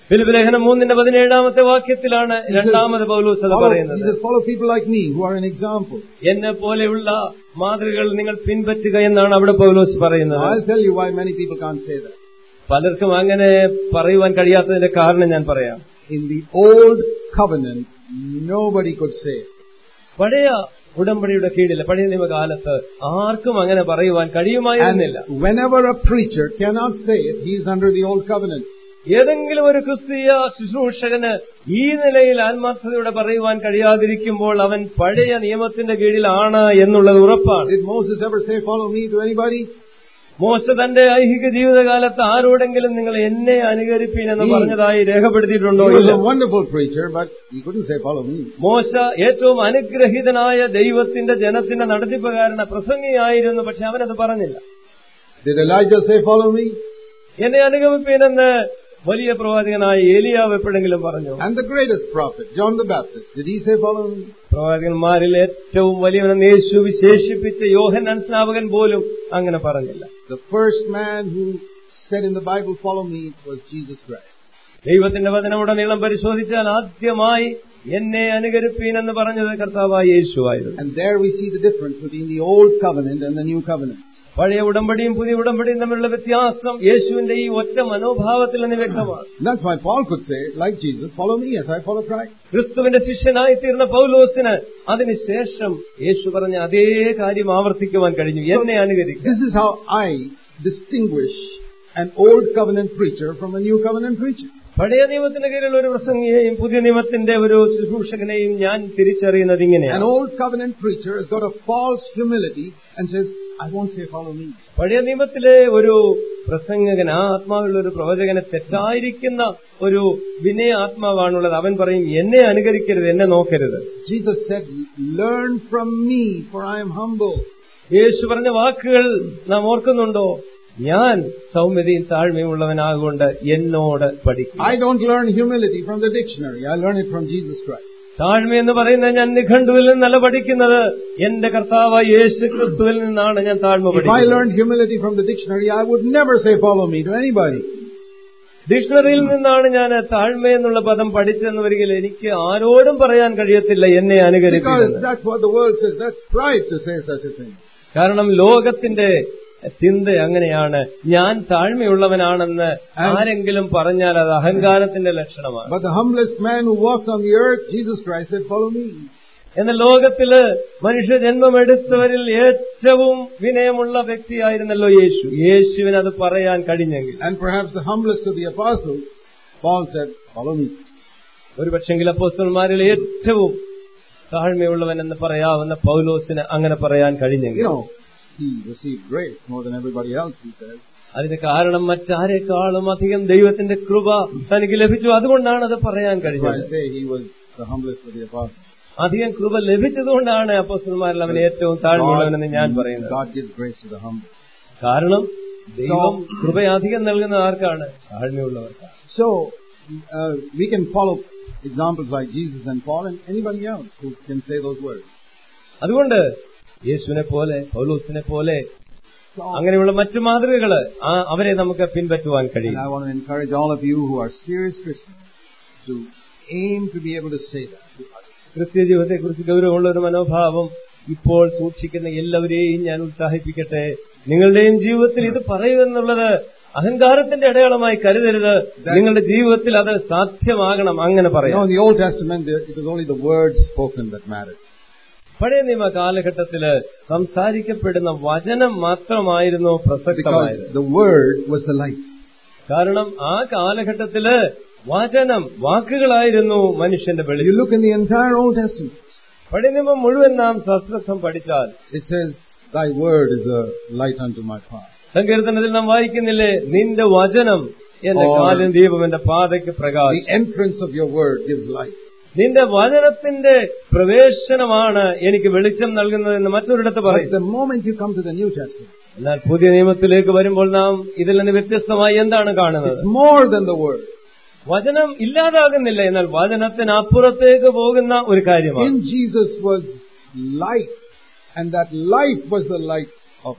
ഫിലിപ്പിലേഖനം മൂന്നിന്റെ പതിനേഴാമത്തെ വാക്യത്തിലാണ് രണ്ടാമത് പൗലൂസ് അത് Follow, പറയുന്നത് he says, follow people like me who are an example. എന്നെ പോലെയുള്ള മാതൃകകൾ നിങ്ങൾ പിൻപറ്റുക എന്നാണ് അവിടെ പൗലോസ് പറയുന്നത് I'll tell you why many people can't say that. പലർക്കും അങ്ങനെ പറയുവാൻ കഴിയാത്തതിന്റെ കാരണം ഞാൻ പറയാം In the old covenant, nobody could say it. പഴയ ഉടമ്പടിയുടെ കീഴിൽ പഴയ നിയമകാലത്ത് ആർക്കും അങ്ങനെ പറയുവാൻ കഴിയുമായിരുന്നില്ല And whenever a preacher cannot say it, he is under the old covenant. ഏതെങ്കിലും ഒരു ക്രിസ്തീയ ശുശ്രൂഷകന് ഈ നിലയിൽ ആത്മാർത്ഥതയോടെ പറയുവാൻ കഴിയാതിരിക്കുമ്പോൾ അവൻ പഴയ നിയമത്തിന്റെ കീഴിലാണ് എന്നുള്ളത് ഉറപ്പാണ് Did Moses ever say, follow me to anybody? മോശ തന്റെ ഐഹിക ജീവിതകാലത്ത് ആരോടെങ്കിലും നിങ്ങൾ എന്നെ അനുകരിപ്പീൻ എന്ന് He- പറഞ്ഞതായി He രേഖപ്പെടുത്തിയിട്ടുണ്ടോ was ഇല്ല a wonderful preacher, but he couldn't say, follow me. മോശ ഏറ്റവും അനുഗ്രഹീതനായ ദൈവത്തിന്റെ ജനത്തിന്റെ നടത്തിപ്പുകാരന പ്രസംഗിയായിരുന്നു പക്ഷെ അവനത് പറഞ്ഞില്ല Did Elijah say, follow me? എന്നെ അനുഗമിപ്പീനെന്ന് വലിയ പ്രവാചകനായ ഏലിയാവ് എപ്പോഴെങ്കിലും പറഞ്ഞു And the greatest prophet, John the Baptist, did he say, follow me? പ്രവാചകന്മാരിൽ ഏറ്റവും വലിയവനെന്ന് യേശു വിശേഷിപ്പിച്ച യോഹന്നാൻ സ്നാപകൻ പോലും അങ്ങനെ പറഞ്ഞില്ല The first man who said in the Bible, follow me, was Jesus Christ. ദൈവത്തിന്റെ വചനമുടനീളം പരിശോധിച്ചാൽ ആദ്യമായി എന്നെ അനുകരിപ്പീനെന്ന് പറഞ്ഞത് കർത്താവായ യേശുവായിരുന്നു And there we see the difference between the old covenant and the new covenant. പഴയ ഉടമ്പടിയും പുതിയ ഉടമ്പടിയും തമ്മിലുള്ള വ്യത്യാസം യേശുവിന്റെ ഈ ഒറ്റ മനോഭാവത്തിൽ നിന്ന് വ്യക്തമാണ് And that's why Paul could say, like Jesus, follow me as I follow Christ. ക്രിസ്തുവിന്റെ ശിഷ്യനായി തീർന്ന പൗലോസിന് അതിനുശേഷം യേശു പറഞ്ഞ അതേ കാര്യം ആവർത്തിക്കുവാൻ കഴിഞ്ഞു എന്നെ അനുകരിക്കുക This is how I distinguish an old covenant preacher from a new covenant preacher. പഴയ നിയമത്തിന്റെ കീഴിൽ ഒരു പ്രസംഗിയെയും പുതിയ നിയമത്തിന്റെ ഒരു ശുശ്രൂഷകനെയും ഞാൻ തിരിച്ചറിയുന്നത് An ഇങ്ങനെയാണ് old covenant preacher has got a false humility and says, I won't say follow me. പഴയ നിയമത്തിലെ ഒരു പ്രസംഗകൻ ആ ആത്മാവുള്ള ഒരു പ്രവചകനെ തെറ്റായിരിക്കുന്ന ഒരു വിനയ ആത്മാവാണുള്ളത് അവൻ പറയും എന്നെ അനുകരിക്കരുത് എന്നെ നോക്കരുത് Jesus said, learn from me for I am humble. യേശു പറഞ്ഞ വാക്കുകൾ നാം ഓർക്കുന്നുണ്ടോ ഞാൻ സൗമ്യതയും താഴ്മയും ഉള്ളവനാകൊണ്ട് എന്നോട് പഠിക്കും I don't learn humility from the dictionary. I learn it from Jesus Christ. താഴ്മ എന്ന് പറയുന്നത് ഞാൻ നിഘണ്ടുവിൽ നിന്നല്ല പഠിക്കുന്നത് എന്റെ കർത്താവ് യേശു ക്രിസ്തുവിൽ നിന്നാണ് ഞാൻ താഴ്മ If I പഠിക്കുന്നത് learned humility from the dictionary, I would never say follow me to anybody. ഡിക്ഷണറിയിൽ നിന്നാണ് ഞാൻ താഴ്മ എന്നുള്ള പദം പഠിച്ചെന്ന് വരികിൽ എനിക്ക് ആരോടും പറയാൻ കഴിയത്തില്ല എന്നെ Because അനുകരിക്കുന്നത് that's what the world says. That's pride to say such a thing. കാരണം ലോകത്തിന്റെ ചിന്ത അങ്ങനെയാണ് ഞാൻ താഴ്മയുള്ളവനാണെന്ന് ആരെങ്കിലും പറഞ്ഞാൽ അത് അഹങ്കാരത്തിന്റെ ലക്ഷണമാണ് But the humblest man who walked on the earth, Jesus Christ said, follow me. എന്നാൽ ലോകത്തില് മനുഷ്യ ജന്മമെടുത്തവരിൽ ഏറ്റവും വിനയമുള്ള വ്യക്തിയായിരുന്നല്ലോ യേശു യേശുവിന് അത് പറയാൻ കഴിഞ്ഞെങ്കിൽ And perhaps the humblest of the apostles, Paul said, follow me. ഒരു പക്ഷെങ്കിൽ അപ്പോസ്തലന്മാരിൽ ഏറ്റവും താഴ്മയുള്ളവൻ എന്ന് പറയാവുന്ന പൗലോസിന് അങ്ങനെ പറയാൻ You കഴിഞ്ഞെങ്കിൽ know, he received grace more than everybody else, he says. അതിന് കാരണം മറ്റാരെക്കാളും അധികം ദൈവത്തിന്റെ കൃപ തനിക്ക് ലഭിച്ചു അതുകൊണ്ടാണ് അത് പറയാൻ So I കഴിഞ്ഞത് say he was the humblest of the apostles. അധികം കൃപ ലഭിച്ചതുകൊണ്ടാണ് അപ്പോസ്തലന്മാരിൽ അവൻ ഏറ്റവും താഴ്മയുള്ളവനെന്ന് ഞാൻ പറയുന്നത് God gives grace to the humble. കാരണം ദൈവം കൃപ അധികം നൽകുന്നത് ആർക്കാണ് താഴ്മയുള്ളവർക്കാണ് So, uh, we can follow examples like Jesus and Paul and anybody else who can say those words. അതുകൊണ്ട് യേശുവിനെ പോലെ പൗലൂസിനെ പോലെ So, അങ്ങനെയുള്ള മറ്റു മാതൃകകള് ആ അവരെ നമുക്ക് പിൻപറ്റുവാൻ and കഴിയും I want to encourage all of you who are serious Christians to aim to be able to say that to others. ക്രിസ്ത്യ ജീവിതത്തെക്കുറിച്ച് ഗൗരവമുള്ള ഒരു മനോഭാവം ഇപ്പോൾ സൂക്ഷിക്കുന്ന എല്ലാവരെയും ഞാൻ ഉത്സാഹിപ്പിക്കട്ടെ നിങ്ങളുടെയും ജീവിതത്തിൽ ഇത് പറയുമെന്നുള്ളത് അഹങ്കാരത്തിന്റെ അടയാളമായി കരുതരുത് നിങ്ങളുടെ ജീവിതത്തിൽ അത് സാധ്യമാകണം അങ്ങനെ You know, പറയാം in the Old Testament, there- it was only the words spoken that mattered. പഴയ നിയമ കാലഘട്ടത്തില് സംസാരിക്കപ്പെടുന്ന വചനം മാത്രമായിരുന്നു പ്രസക്തമായത് Because the word was the light. കാരണം ആ കാലഘട്ടത്തില് വചനം വാക്കുകളായിരുന്നു മനുഷ്യന്റെ You വെളിച്ചം look in the entire Old Testament, പഴയ നിയമം മുഴുവൻ നാം സശ്രദ്ധം പഠിച്ചാൽ it says, Thy word is a light unto my path. സങ്കീർത്തനത്തിൽ നാം വായിക്കുന്നില്ലേ നിന്റെ വചനം എന്റെ Or- കാലിന് ദീപം എന്റെ പാതയ്ക്ക് The പ്രകാശം entrance of your word gives light. നിന്റെ വചനത്തിന്റെ പ്രവേശനമാണ് എനിക്ക് വെളിച്ചം നൽകുന്നതെന്ന് മറ്റൊരിടത്ത് But പറയും the moment you come to the New Testament, എന്നാൽ പുതിയ നിയമത്തിലേക്ക് വരുമ്പോൾ നാം ഇതിൽ നിന്ന് വ്യത്യസ്തമായി എന്താണ് കാണുന്നത് it's more than the word. വചനം ഇല്ലാതാകുന്നില്ല എന്നാൽ വചനത്തിന് അപ്പുറത്തേക്ക് പോകുന്ന ഒരു കാര്യമാണ് In Jesus was light, and that light was the light of men.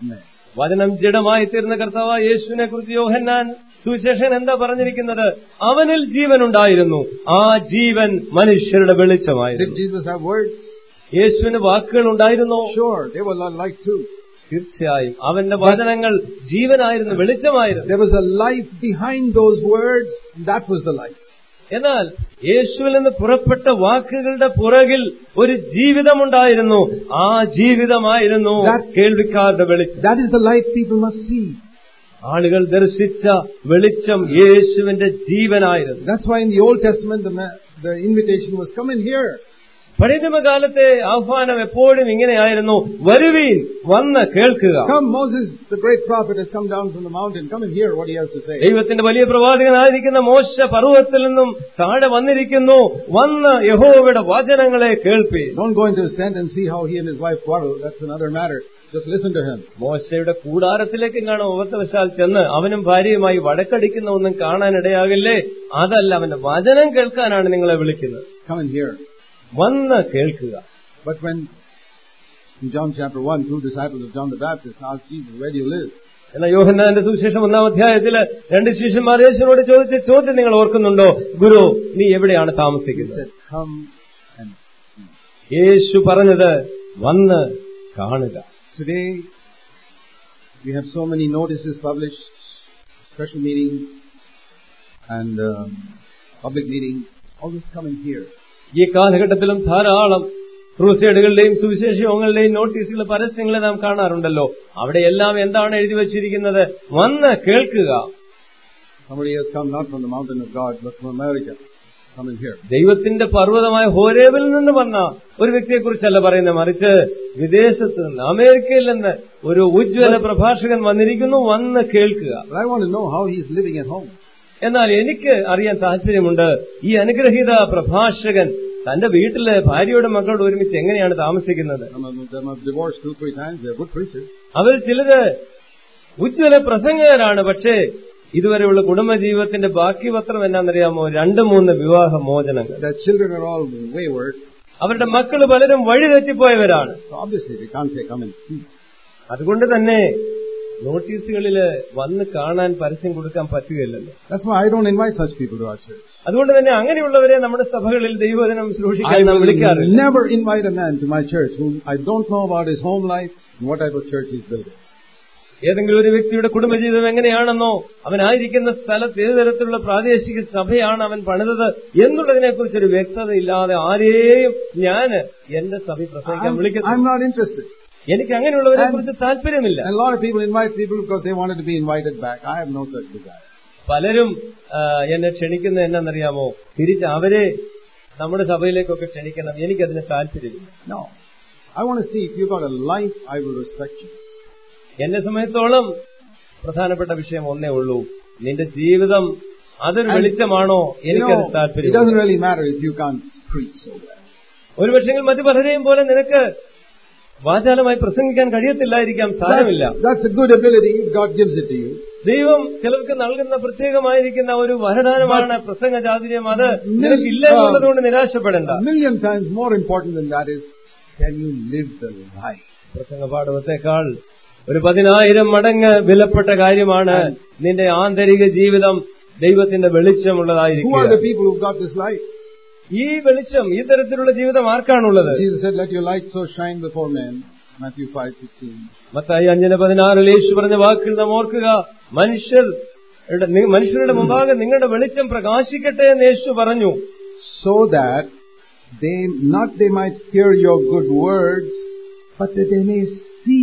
വചനം ജഡമായി തീർന്ന കർത്താവ് യേശുവിനെ കുറിച്ച് യോഹന്നാൻ സുവിശേഷൻ എന്താ പറഞ്ഞിരിക്കുന്നത് അവനിൽ ജീവൻ ഉണ്ടായിരുന്നു ആ ജീവൻ മനുഷ്യരുടെ Did വെളിച്ചമായിരുന്നു Jesus have words? യേശുവിന് വാക്കുകൾ ഉണ്ടായിരുന്നോ Sure, they were not like too. തീർച്ചയായും അവന്റെ വചനങ്ങൾ ജീവനായിരുന്നു വെളിച്ചമായിരുന്നു There was a life behind those words, and that was the life. എന്നാൽ യേശുവിൽ നിന്ന് പുറപ്പെട്ട വാക്കുകളുടെ പുറകിൽ ഒരു ജീവിതമുണ്ടായിരുന്നു ആ ജീവിതമായിരുന്നു That- കേൾവിക്കാരുടെ വെളിച്ചം That is the life people must see. ആളുകൾ ദർശിച്ച വെളിച്ചം യേശുവിന്റെ ജീവനായിരുന്നു That's why in the Old Testament the, ma- the invitation was come and hear. പഴയകാലത്തെ ആഹ്വാനം എപ്പോഴും ഇങ്ങനെയായിരുന്നു വരുവീൻ വന്ന് കേൾക്കുക Come, Moses, the great prophet, has come down from the mountain. Come and hear what he has to say. ദൈവത്തിന്റെ വലിയ പ്രവാചകനായിരിക്കുന്ന മോശ പർവ്വതത്തിൽ നിന്നും താഴെ വന്നിരിക്കുന്നു വന്ന് യഹോവയുടെ വചനങ്ങളെ കേൾപ്പി Don't go into his tent and see how he and his wife quarrel. That's another matter. Just listen to him. മോശയുടെ കൂടാരത്തിലേക്ക് കാണാൻ ഉപത്തവശാൽ ചെന്ന് അവനും ഭാര്യയുമായി വഴക്കടിക്കുന്ന ഒന്നും കാണാനിടയാകില്ലേ അതല്ല അവന്റെ വചനം കേൾക്കാനാണ് നിങ്ങളെ വിളിക്കുന്നത് Come and hear. വന്ന് കേൾക്കുക But when in John chapter 1, two disciples of John the Baptist asked Jesus, Where do you live? എന്നാൽ യോഹന്നാന്റെ സുവിശേഷം ഒന്നാം അധ്യായത്തില് രണ്ട് ശിഷ്യന്മാർ യേശുവിനോട് ചോദിച്ച ചോദ്യം നിങ്ങൾ ഓർക്കുന്നുണ്ടോ ഗുരു നീ എവിടെയാണ് He താമസിക്കുന്നത് said, Come and see. യേശു പറഞ്ഞത് വന്ന് കാണുക Today, we have so many notices published, special meetings, and um, public meetings. Always come and hear. ഈ കാലഘട്ടത്തിലും ധാരാളം ക്രൂസേഡുകളുടെയും സുവിശേഷങ്ങളുടെയും നോട്ടീസുകൾ പരസ്യങ്ങൾ നാം കാണാറുണ്ടല്ലോ അവിടെയെല്ലാം എന്താണ് എഴുതി വച്ചിരിക്കുന്നത് വന്ന് കേൾക്കുക Somebody has come not from the mountain of God, but from America. Come and hear. ദൈവത്തിന്റെ പർവ്വതമായ ഹോരേബിൽ നിന്ന് വന്ന ഒരു വ്യക്തിയെക്കുറിച്ചല്ല പറയുന്നത് മറിച്ച് വിദേശത്ത് നിന്ന് അമേരിക്കയിൽ നിന്ന് ഒരു ഉജ്ജ്വല പ്രഭാഷകൻ വന്നിരിക്കുന്നു വന്ന് കേൾക്കുക But I want to know how he is living at home. എന്നാൽ എനിക്ക് അറിയാൻ താല്പര്യമുണ്ട് ഈ അനുഗ്രഹീത പ്രഭാഷകൻ തന്റെ വീട്ടില് ഭാര്യയോടും മക്കളോട് ഒരുമിച്ച് എങ്ങനെയാണ് താമസിക്കുന്നത് Some of them have divorced two, three times. They're good preachers. അവർ ചിലര് ഉജ്ജ്വല പ്രസംഗകരാണ് പക്ഷേ ഇതുവരെയുള്ള കുടുംബജീവിതത്തിന്റെ ബാക്കി പത്രം എന്നാണെന്നറിയാമോ രണ്ട് മൂന്ന് വിവാഹ മോചനങ്ങൾ Their children are all wayward. അവരുടെ മക്കൾ പലരും വഴിതെറ്റിപ്പോയവരാണ് So obviously they can't say come and see. അതുകൊണ്ട് തന്നെ നോട്ടീസുകളില് വന്ന് കാണാൻ പരസ്യം കൊടുക്കാൻ പറ്റുകയില്ലല്ലോ That's why I don't invite such people to our church. അതുകൊണ്ട് തന്നെ അങ്ങനെയുള്ളവരെ നമ്മുടെ സഭകളിൽ ദൈവവചനം I സൂക്ഷിക്കാൻ നാം will വിളിക്കാറില്ല never invite a man to my church whom I don't know about his home life and what type of church he's building. ഏതെങ്കിലും ഒരു വ്യക്തിയുടെ കുടുംബജീവിതം എങ്ങനെയാണെന്നോ അവനായിരിക്കുന്ന സ്ഥലത്ത് ഏത് തരത്തിലുള്ള പ്രാദേശിക സഭയാണ് അവൻ പണിതത് എന്നുള്ളതിനെ കുറിച്ചൊരു വ്യക്തത ഇല്ലാതെ ആരെയും ഞാൻ എന്റെ സഭ പ്രസംഗിക്കാൻ I'm, I'm വിളിക്കുന്നു not interested. എനിക്ക് അങ്ങനെയുള്ളവരെ കുറിച്ച് താല്പര്യമില്ല And a lot of people invite people because they wanted to be invited back. I have no such desire. പലരും ആ, എന്നെ ക്ഷണിക്കുന്നത് എന്നാണെന്നറിയാമോ തിരിച്ച് അവരെ നമ്മുടെ സഭയിലേക്കൊക്കെ ക്ഷണിക്കണം എനിക്കതിന് താല്പര്യമില്ല No. I want to see if you've got a life, I will respect you. എന്നെ സമയത്തോളം പ്രധാനപ്പെട്ട വിഷയം ഒന്നേ ഉള്ളൂ നിന്റെ ജീവിതം അതൊരു And, വെളിച്ചമാണോ You എനിക്കത് know, it താല്പര്യം doesn't really matter if you can't preach so well. ഒരു പക്ഷെങ്കിൽ മറ്റു പലരെയും പോലെ നിനക്ക് വാചാലമായി പ്രസംഗിക്കാൻ കഴിയത്തില്ലായിരിക്കാം സാരമില്ല That's, that's a good ability. God gives it to you. ദൈവം ചിലർക്ക് നൽകുന്ന പ്രത്യേകമായിരിക്കുന്ന ഒരു വരദാനമാണ് പ്രസംഗ ചാതുര്യം അത് നിനക്കില്ല എന്നുള്ളതുകൊണ്ട് നിരാശപ്പെടേണ്ട A million times more important than that is, can you live the life? പ്രസംഗ പാഠവത്തെക്കാൾ ഒരു പതിനായിരം മടങ്ങ് വിലപ്പെട്ട കാര്യമാണ് നിന്റെ ആന്തരിക ജീവിതം ദൈവത്തിന്റെ Who are the വെളിച്ചമുള്ളതായിരിക്കുക people who've got this life? ഈ വെളിച്ചം ഈ തരത്തിലുള്ള ജീവിതം ആർക്കാണുള്ളത് Jesus said, let your light so shine before men. Matthew 5, 16. Mathai അഞ്ചിന് പതിനാറിൽ യേശു പറഞ്ഞ വാക്കുകൾ നാം ഓർക്കുക മനുഷ്യർ മനുഷ്യരുടെ മുമ്പാകെ നിങ്ങളുടെ വെളിച്ചം പ്രകാശിക്കട്ടെ എന്ന് യേശു പറഞ്ഞു So that they, not they might hear your good words, but that they may see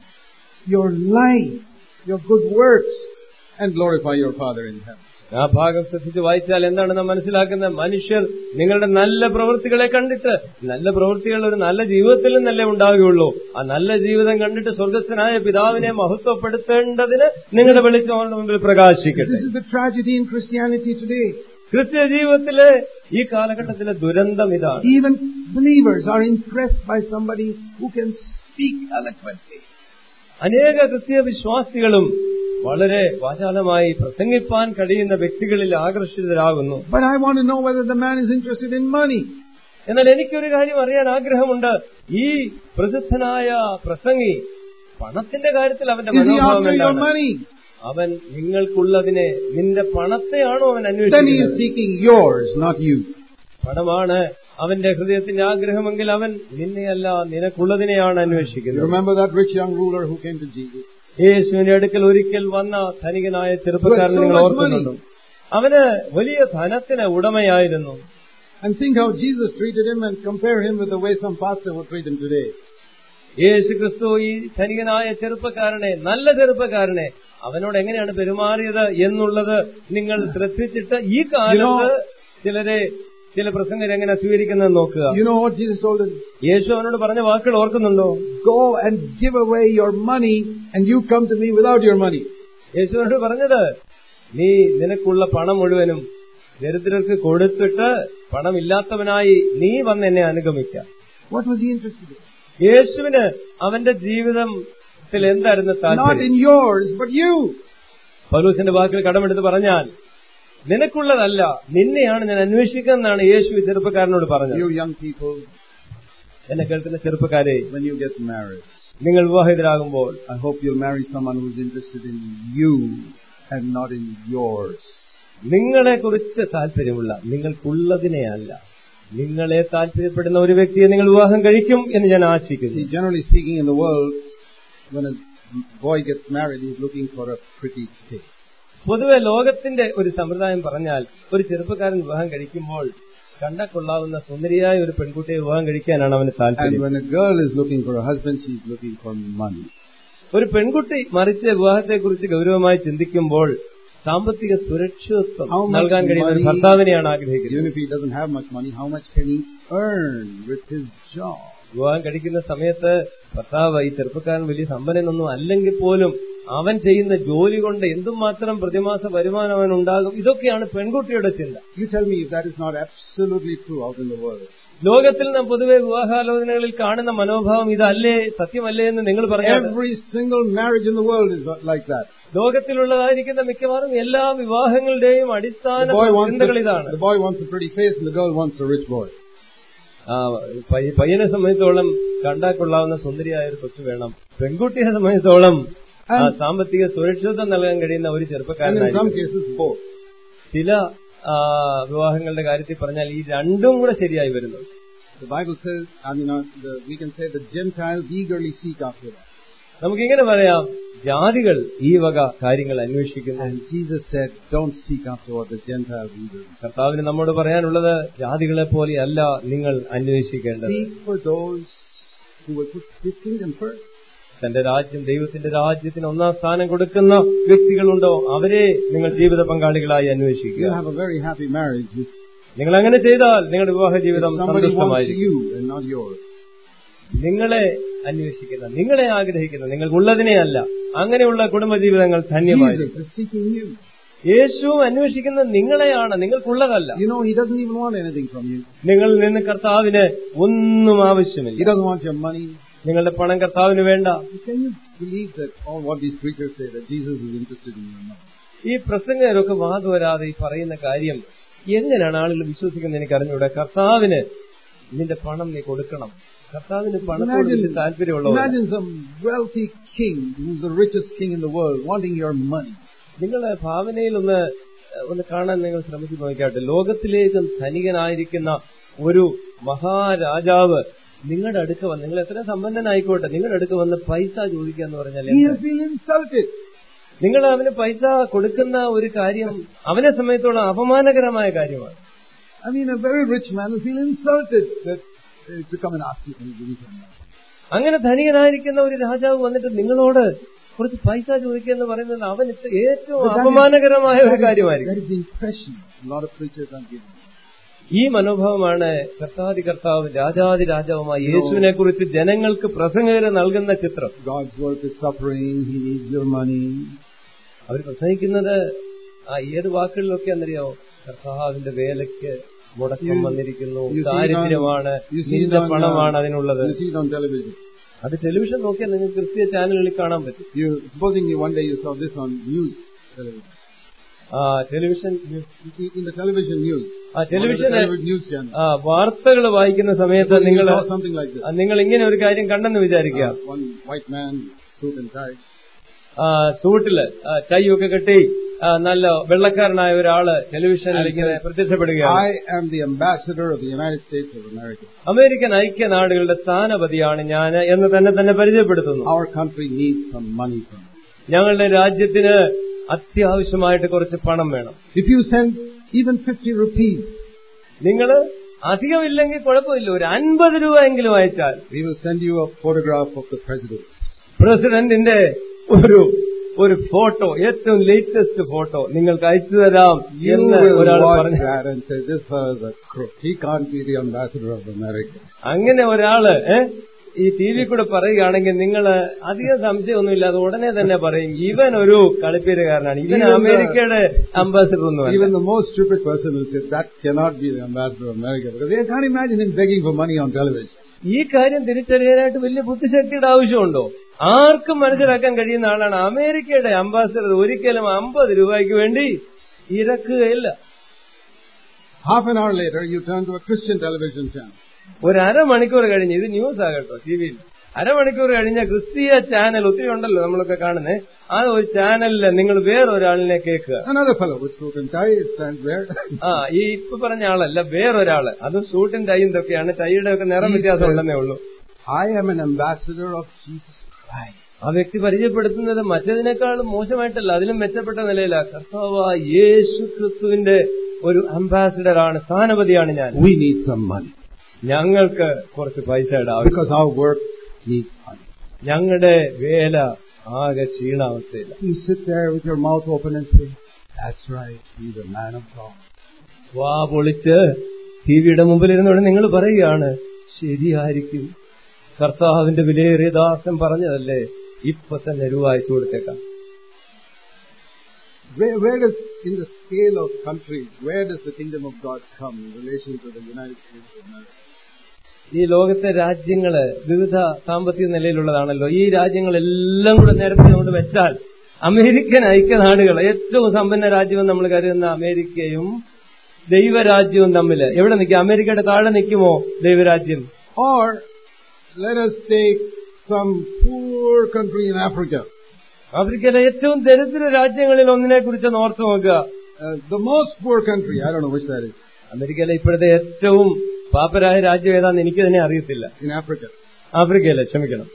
your life, your good works, and glorify your Father in heaven. ആ ഭാഗം ശ്രദ്ധിച്ച് വായിച്ചാൽ എന്താണ് നാം മനസ്സിലാക്കുന്നത് മനുഷ്യർ നിങ്ങളുടെ നല്ല പ്രവൃത്തികളെ കണ്ടിട്ട് നല്ല പ്രവൃത്തികൾ ഒരു നല്ല ജീവിതത്തിൽ നിന്നല്ലേ ഉണ്ടാകുകയുള്ളൂ ആ നല്ല ജീവിതം കണ്ടിട്ട് സ്വർഗസ്ഥനായ പിതാവിനെ മഹത്വപ്പെടുത്തേണ്ടതിന് നിങ്ങളുടെ വെളിച്ചം അവരുടെ മുമ്പിൽ പ്രകാശിക്കട്ടെ This is the tragedy in Christianity today. ക്രിസ്ത്യ ജീവിതത്തിലെ ഈ കാലഘട്ടത്തിലെ ദുരന്തം ഇതാണ് Even believers are impressed by somebody who can speak eloquently. അനേക ക്രിസ്തീയ വിശ്വാസികളും വളരെ വാചാലമായി പ്രസംഗിപ്പാൻ കഴിയുന്ന വ്യക്തികളിൽ ആകർഷിതരാകുന്നു But I want to know whether the man is interested in money. എന്നാൽ എനിക്കൊരു കാര്യം അറിയാൻ ആഗ്രഹമുണ്ട് ഈ പ്രസിദ്ധനായ പ്രസംഗി പണത്തിന്റെ കാര്യത്തിൽ അവന്റെ Is he മനോഭാവം after your എന്താണ് money? അവൻ നിങ്ങൾക്കുള്ളതിനെ നിന്റെ പണത്തെയാണോ അവൻ Then he is അന്വേഷിക്കുന്നത് seeking yours, not you. പണമാണ് അവന്റെ ഹൃദയത്തിന്റെ ആഗ്രഹമെങ്കിൽ അവൻ നിന്നെയല്ല നിനക്കുള്ളതിനെയാണ് You അന്വേഷിക്കുന്നത് remember that rich young ruler who came to Jesus? യേശുവിന്റെ അടുക്കൽ ഒരിക്കൽ വന്ന ധനികനായ ചെറുപ്പക്കാരൻ With so നിങ്ങൾ much ഓർക്കുന്നുണ്ടോ അവന് വലിയ ധനത്തിന് ഉടമയായിരുന്നു And think how Jesus treated him and compare him with the way some pastor would treat him today. യേശു ക്രിസ്തു ഈ ധനികനായ ചെറുപ്പക്കാരനെ നല്ല ചെറുപ്പക്കാരനെ അവനോട് എങ്ങനെയാണ് പെരുമാറിയത് എന്നുള്ളത് നിങ്ങൾ ശ്രദ്ധിച്ചിട്ട് ഈ കാലത്ത് ചിലരെ ചില പ്രസംഗർ എങ്ങനെ സ്വീകരിക്കുന്നത് നോക്കുക You know what Jesus told him? യേശു അവനോട് പറഞ്ഞ വാക്കുകൾ ഓർക്കുന്നുണ്ടോ Go and give away your money and you come to me without your money. യേശു അവനോട് പറഞ്ഞത് നീ നിനക്കുള്ള പണം മുഴുവനും ദരിദ്രർക്ക് കൊടുത്തിട്ട് പണമില്ലാത്തവനായി നീ വന്ന് എന്നെ അനുഗമിക്കാം What was he interested in? യേശുവിന് അവന്റെ ജീവിതത്തിൽ എന്തായിരുന്നു Not താല്പര്യം in yours, but you. പൗലൂസിന്റെ വാക്കിൽ കടമെടുത്ത് പറഞ്ഞാൽ നിനക്കുള്ളതല്ല നിന്നെയാണ് ഞാൻ അന്വേഷിക്കുന്നതാണ് യേശു ഈ ചെറുപ്പക്കാരനോട് പറഞ്ഞത് You young people, എന്നെ കേൾക്കുന്ന ചെറുപ്പക്കാരെ when you get married, നിങ്ങൾ വിവാഹിതരാകുമ്പോൾ I hope you'll marry someone who's interested in you and not in yours. നിങ്ങളെ കുറിച്ച് താല്പര്യമുള്ള നിങ്ങൾക്കുള്ളതിനെയല്ല നിങ്ങളെ താല്പര്യപ്പെടുന്ന ഒരു വ്യക്തിയെ നിങ്ങൾ വിവാഹം കഴിക്കും എന്ന് ഞാൻ ആശിക്കുന്നു See, generally speaking, in the world, when a boy gets married, he's looking for a pretty face. പൊതുവെ ലോകത്തിന്റെ ഒരു സമ്പ്രദായം പറഞ്ഞാൽ ഒരു ചെറുപ്പക്കാരൻ വിവാഹം കഴിക്കുമ്പോൾ കണ്ട കൊള്ളാവുന്ന സുന്ദരിയായ ഒരു പെൺകുട്ടിയെ വിവാഹം കഴിക്കാനാണ് അവന് And താല്പര്യം when a girl is looking for a husband, she's looking for money. ഒരു പെൺകുട്ടി മറിച്ച് വിവാഹത്തെക്കുറിച്ച് ഗൗരവമായി ചിന്തിക്കുമ്പോൾ സാമ്പത്തിക സുരക്ഷിതത്വം How much നൽകാൻ കഴിയുന്ന ഒരു money- ഭർത്താവിനെയാണ് ആഗ്രഹിക്കുന്നത് Even if he doesn't have much money, how much can he earn with his job? വിവാഹം കഴിക്കുന്ന സമയത്ത് ഭർത്താവ് ഈ ചെറുപ്പക്കാരൻ വലിയ സമ്പന്നനൊന്നും അല്ലെങ്കിൽ പോലും അവൻ ചെയ്യുന്ന ജോലി കൊണ്ട് എന്തുമാത്രം പ്രതിമാസ വരുമാനം അവൻ ഉണ്ടാകും ഇതൊക്കെയാണ് പെൺകുട്ടിയുടെ ചിന്ത You tell me if that is not absolutely true out in the world. ലോകത്തിൽ നാം പൊതുവെ വിവാഹാലോചനകളിൽ കാണുന്ന മനോഭാവം ഇതല്ലേ സത്യമല്ലേ എന്ന് നിങ്ങൾ പറഞ്ഞാൽ Every single marriage in the world is like that. ലോകത്തിലുള്ളതായിരിക്കുന്ന മിക്കവാറും എല്ലാ വിവാഹങ്ങളുടെയും അടിസ്ഥാന The boy wants ചിന്തകൾ a, ഇതാണ് the boy wants a pretty face and the girl wants a rich boy. ആ, പയ്യ- പയ്യനെ സംബന്ധിച്ചോളം കണ്ടാൽ കൊള്ളാവുന്ന സുന്ദരിയായ ഒരു കൊച്ചു വേണം പെൺകുട്ടിയെ സംബന്ധിച്ചോളം ആ, സാമ്പത്തിക സുരക്ഷിതത്വം നൽകാൻ കഴിയുന്ന ഒരു And in some ചെറുപ്പക്കാരനായിരിക്കും cases, both. ചില ആ, വിവാഹങ്ങളുടെ കാര്യത്തിൽ പറഞ്ഞാൽ ഈ രണ്ടും കൂടെ ശരിയായി വരുന്നു The Bible says, I mean, uh, the, we can say the Gentiles eagerly seek after that. നമുക്കിങ്ങനെ പറയാം ജാതികൾ ഈ വക കാര്യങ്ങൾ അന്വേഷിക്കുന്നു And Jesus said, don't seek after what the Gentiles eagerly seek. കർത്താവിന് നമ്മോട് പറയാനുള്ളത് ജാതികളെ പോലെയല്ല നിങ്ങൾ അന്വേഷിക്കേണ്ടത് Seek for those who will put His kingdom first. തന്റെ രാജ്യം ദൈവത്തിന്റെ രാജ്യത്തിന് ഒന്നാം സ്ഥാനം കൊടുക്കുന്ന വ്യക്തികളുണ്ടോ അവരെ നിങ്ങൾ ജീവിത പങ്കാളികളായി You'll അന്വേഷിക്കുക have a very happy marriage if നിങ്ങൾ അങ്ങനെ ചെയ്താൽ നിങ്ങളുടെ വിവാഹ ജീവിതം somebody wants സന്തുഷ്ടമായിരിക്കും you and not yours. നിങ്ങളെ അന്വേഷിക്കുന്ന നിങ്ങളെ ആഗ്രഹിക്കുന്ന നിങ്ങൾക്കുള്ളതിനെ അല്ല അങ്ങനെയുള്ള കുടുംബജീവിതങ്ങൾ ധന്യമായിരിക്കും Jesus is seeking you. യേശു അന്വേഷിക്കുന്ന നിങ്ങളെയാണ് നിങ്ങൾക്കുള്ളതല്ല You know, He doesn't even want anything from you. നിങ്ങളിൽ നിന്ന് കർത്താവിന് ഒന്നും He ആവശ്യമില്ല doesn't want your money. നിങ്ങളുടെ പണം കർത്താവിന് വേണ്ട Can you believe that all what these preachers say, that Jesus is interested in your money? ഈ പ്രസംഗരൊക്കെ വാദം വരാതെ ഈ പറയുന്ന കാര്യം എങ്ങനെയാണ് ആളുകൾ വിശ്വസിക്കുന്നത് എനിക്ക് അറിഞ്ഞൂടെ കർത്താവിന് നിന്റെ പണം നീ കൊടുക്കണം കർത്താവിന് പണത്തോട് വലിയ താല്പര്യമുള്ളവർ imagine some wealthy king who's the richest king in the world wanting your money. നിങ്ങളുടെ ഭാവനയിൽ ഒന്ന് ഒന്ന് കാണാൻ നിങ്ങൾ ശ്രമിച്ചു നോക്കിയാട്ടെ ലോകത്തിലേക്കും ധനികനായിരിക്കുന്ന ഒരു മഹാരാജാവ് നിങ്ങളുടെ അടുക്ക വന്ന് നിങ്ങൾ എത്ര സമ്പന്നനായിക്കോട്ടെ നിങ്ങളുടെ അടുക്ക വന്ന് പൈസ ചോദിക്കുക എന്ന് പറഞ്ഞാൽ He എന്താ? will feel insulted. നിങ്ങൾ അവന് പൈസ കൊടുക്കുന്ന ഒരു കാര്യം അവനെ സംബന്ധിച്ചോളം അപമാനകരമായ കാര്യമാണ് I mean, a very rich man will feel insulted that uh, to come and ask you, can you give me some money? അങ്ങനെ ധനികനായിരിക്കുന്ന ഒരു രാജാവ് വന്നിട്ട് നിങ്ങളോട് കുറച്ച് പൈസ ചോദിക്കുക എന്ന് പറയുന്നത് അവന് ഏറ്റവും But that is- അപമാനകരമായ ഒരു That is- കാര്യമായിരിക്കും that is the impression a lot of preachers are giving. ഈ മനോഭാവമാണ് കർത്താതി കർത്താവ് രാജാതി രാജാവുമായ യേശുവിനെ കുറിച്ച് ജനങ്ങൾക്ക് പ്രസംഗകര് നൽകുന്ന ചിത്രം God's work is suffering, He needs your money. അവർ പ്രസംഗിക്കുന്നത് ആ ഏത് വാക്കുകളിലൊക്കെ എന്നറിയോ കർത്താവിന്റെ വേലയ്ക്ക് മുടക്കം You- വന്നിരിക്കുന്നു you see it on- ദാരിദ്ര്യമാണ് you see it നിന്റെ on, uh, പണമാണ് അതിനുള്ളത് You see it on television. അത് ടെലിവിഷൻ നോക്കിയാൽ നിങ്ങൾക്ക് ക്രിസ്തീയ ചാനലുകളിൽ കാണാൻ പറ്റും You, supposing you one day you saw this on news television. ആ television In- In the television news. ആ television One of the television news channel. ആ വാർത്തകൾ വായിക്കുന്ന സമയത്ത് Supposing you നിങ്ങൾ saw something like this. നിങ്ങൾ ഇങ്ങനെ ഒരു കാര്യം കണ്ടെന്ന് വിചാരിക്കുക Uh, one white man suit and tie. ആ, സൂട്ടില് ആ, ടൈയൊക്കെ കെട്ടി ആ, നല്ല വെള്ളക്കാരനായ ഒരാള് ടെലിവിഷനിൽ ഇങ്ങനെ പ്രത്യക്ഷപ്പെടുകയാണ് I am the ambassador of the United States of America. American ഐക്യനാടുകളുടെ സ്ഥാനപതിയാണ് ഞാൻ എന്ന് തന്നെ തന്നെ പരിചയപ്പെടുത്തുന്നു Our country needs some money from us. ഞങ്ങളുടെ രാജ്യത്തിന് അത്യാവശ്യമായിട്ട് കുറച്ച് പണം വേണം If you send even 50 rupees, നിങ്ങൾ അധികമില്ലെങ്കിൽ കുഴപ്പമില്ല ഒരു അൻപത് രൂപ എങ്കിലും അയച്ചാൽ we will send you a photograph of the president. പ്രസിഡന്റിന്റെ ഒരു ഒരു ഫോട്ടോ ഏറ്റവും ലേറ്റസ്റ്റ് ഫോട്ടോ നിങ്ങൾക്ക് അയച്ചു തരാം You എന്ന് will ഒരാൾ watch പറഞ്ഞു that and say, this fellow is a crook. He can't be the ambassador of America. അങ്ങനെ ഒരാള് ഏ, ഈ ടി വി കൂടെ പറയുകയാണെങ്കിൽ നിങ്ങൾ അധികം സംശയമൊന്നുമില്ല അത് ഉടനെ തന്നെ പറയും ഇവൻ ഒരു കളിപ്പേരുകാരനാണ് ഇവൻ Even the- അമേരിക്കയുടെ അംബാസിഡർ ഒന്നുമല്ല Even the most stupid person will say, that cannot be the ambassador of America. Because they can't imagine him begging for money on television. ഈ കാര്യം തിരിച്ചറിയാനായിട്ട് വലിയ ബുദ്ധിശക്തിയുടെ ആവശ്യമുണ്ടോ ആർക്കും മനസ്സിലാക്കാൻ കഴിയുന്ന ആളാണ് അമേരിക്കയുടെ അംബാസിഡർ ഒരിക്കലും അമ്പത് രൂപയ്ക്ക് വേണ്ടി ഇരക്കുകയില്ല Half an hour later, you turn to a Christian television channel. ഒരു അരമണിക്കൂർ കഴിഞ്ഞ് ഇത് ന്യൂസ് ആകട്ടോ ടി വിയിൽ അരമണിക്കൂർ കഴിഞ്ഞ ക്രിസ്തീയ ചാനൽ ഒത്തിരി ഉണ്ടല്ലോ നമ്മളൊക്കെ കാണുന്നത് ആ ഒരു ചാനലില് നിങ്ങൾ വേറൊരാളിനെ കേൾക്കുക Another fellow with suit and tie stands there. ആ ഈ ഇപ്പൊ പറഞ്ഞ ആളല്ല വേറൊരാള് അതും ഷൂട്ടും ടൈയും ഇതൊക്കെയാണ് ടൈയുടെ ഒക്കെ നിറം വ്യത്യാസം ഉണ്ടെന്നേ ഉള്ളൂ I am an ambassador of Jesus Christ. ആ വ്യക്തി പരിചയപ്പെടുത്തുന്നത് മറ്റതിനേക്കാളും മോശമായിട്ടല്ല അതിലും മെച്ചപ്പെട്ട നിലയിലാണ് കർത്താവ് യേശു ക്രിസ്തുവിന്റെ ഒരു അംബാസിഡർ ആണ് സ്ഥാനപതിയാണ് ഞാൻ We need some money. ഞങ്ങൾക്ക് കുറച്ച് പൈസയുടെ ആവശ്യം Because our work needs money. ഞങ്ങളുടെ വേല ആകെ ക്ഷീണാവസ്ഥയില്ല You sit there with your mouth open and say, that's right, he's a man of God. വാ പൊളിച്ച് ടിവിയുടെ മുമ്പിൽ ഇരുന്നുകൊണ്ട് നിങ്ങൾ പറയുകയാണ് ശരിയായിരിക്കും കർത്താവിന്റെ വിലയേറിയ ദാസൻ പറഞ്ഞതല്ലേ ഇപ്പൊ തന്നെ രൂപ അയച്ചു കൊടുത്തേക്കാം Where, where does, in the scale of countries, where does the kingdom of God come in relation to the United States of America? ഈ ലോകത്തെ രാജ്യങ്ങള് വിവിധ സാമ്പത്തിക നിലയിലുള്ളതാണല്ലോ ഈ രാജ്യങ്ങളെല്ലാം കൂടെ നിരത്തി കൊണ്ട് വെച്ചാൽ അമേരിക്കൻ ഐക്യനാടുകൾ ഏറ്റവും സമ്പന്ന രാജ്യമെന്ന് നമ്മൾ കരുതുന്ന അമേരിക്കയും ദൈവരാജ്യവും തമ്മിൽ എവിടെ നിൽക്കും അമേരിക്കയുടെ താഴെ നിൽക്കുമോ ദൈവരാജ്യം Or, let us take some poor country in Africa. ആഫ്രിക്കയിലെ ഏറ്റവും ദരിദ്ര രാജ്യങ്ങളിൽ ഒന്നിനെ കുറിച്ച് ഓർത്തു നോക്കുക Uh, the most poor country, I don't know which that is, അമേരിക്കയിലെ ഇപ്പോഴത്തെ ഏറ്റവും പാപ്പരായ രാജ്യം ഏതാന്ന് എനിക്ക് തന്നെ അറിയത്തില്ല in Africa. ആഫ്രിക്കയിലെ ക്ഷമിക്കണം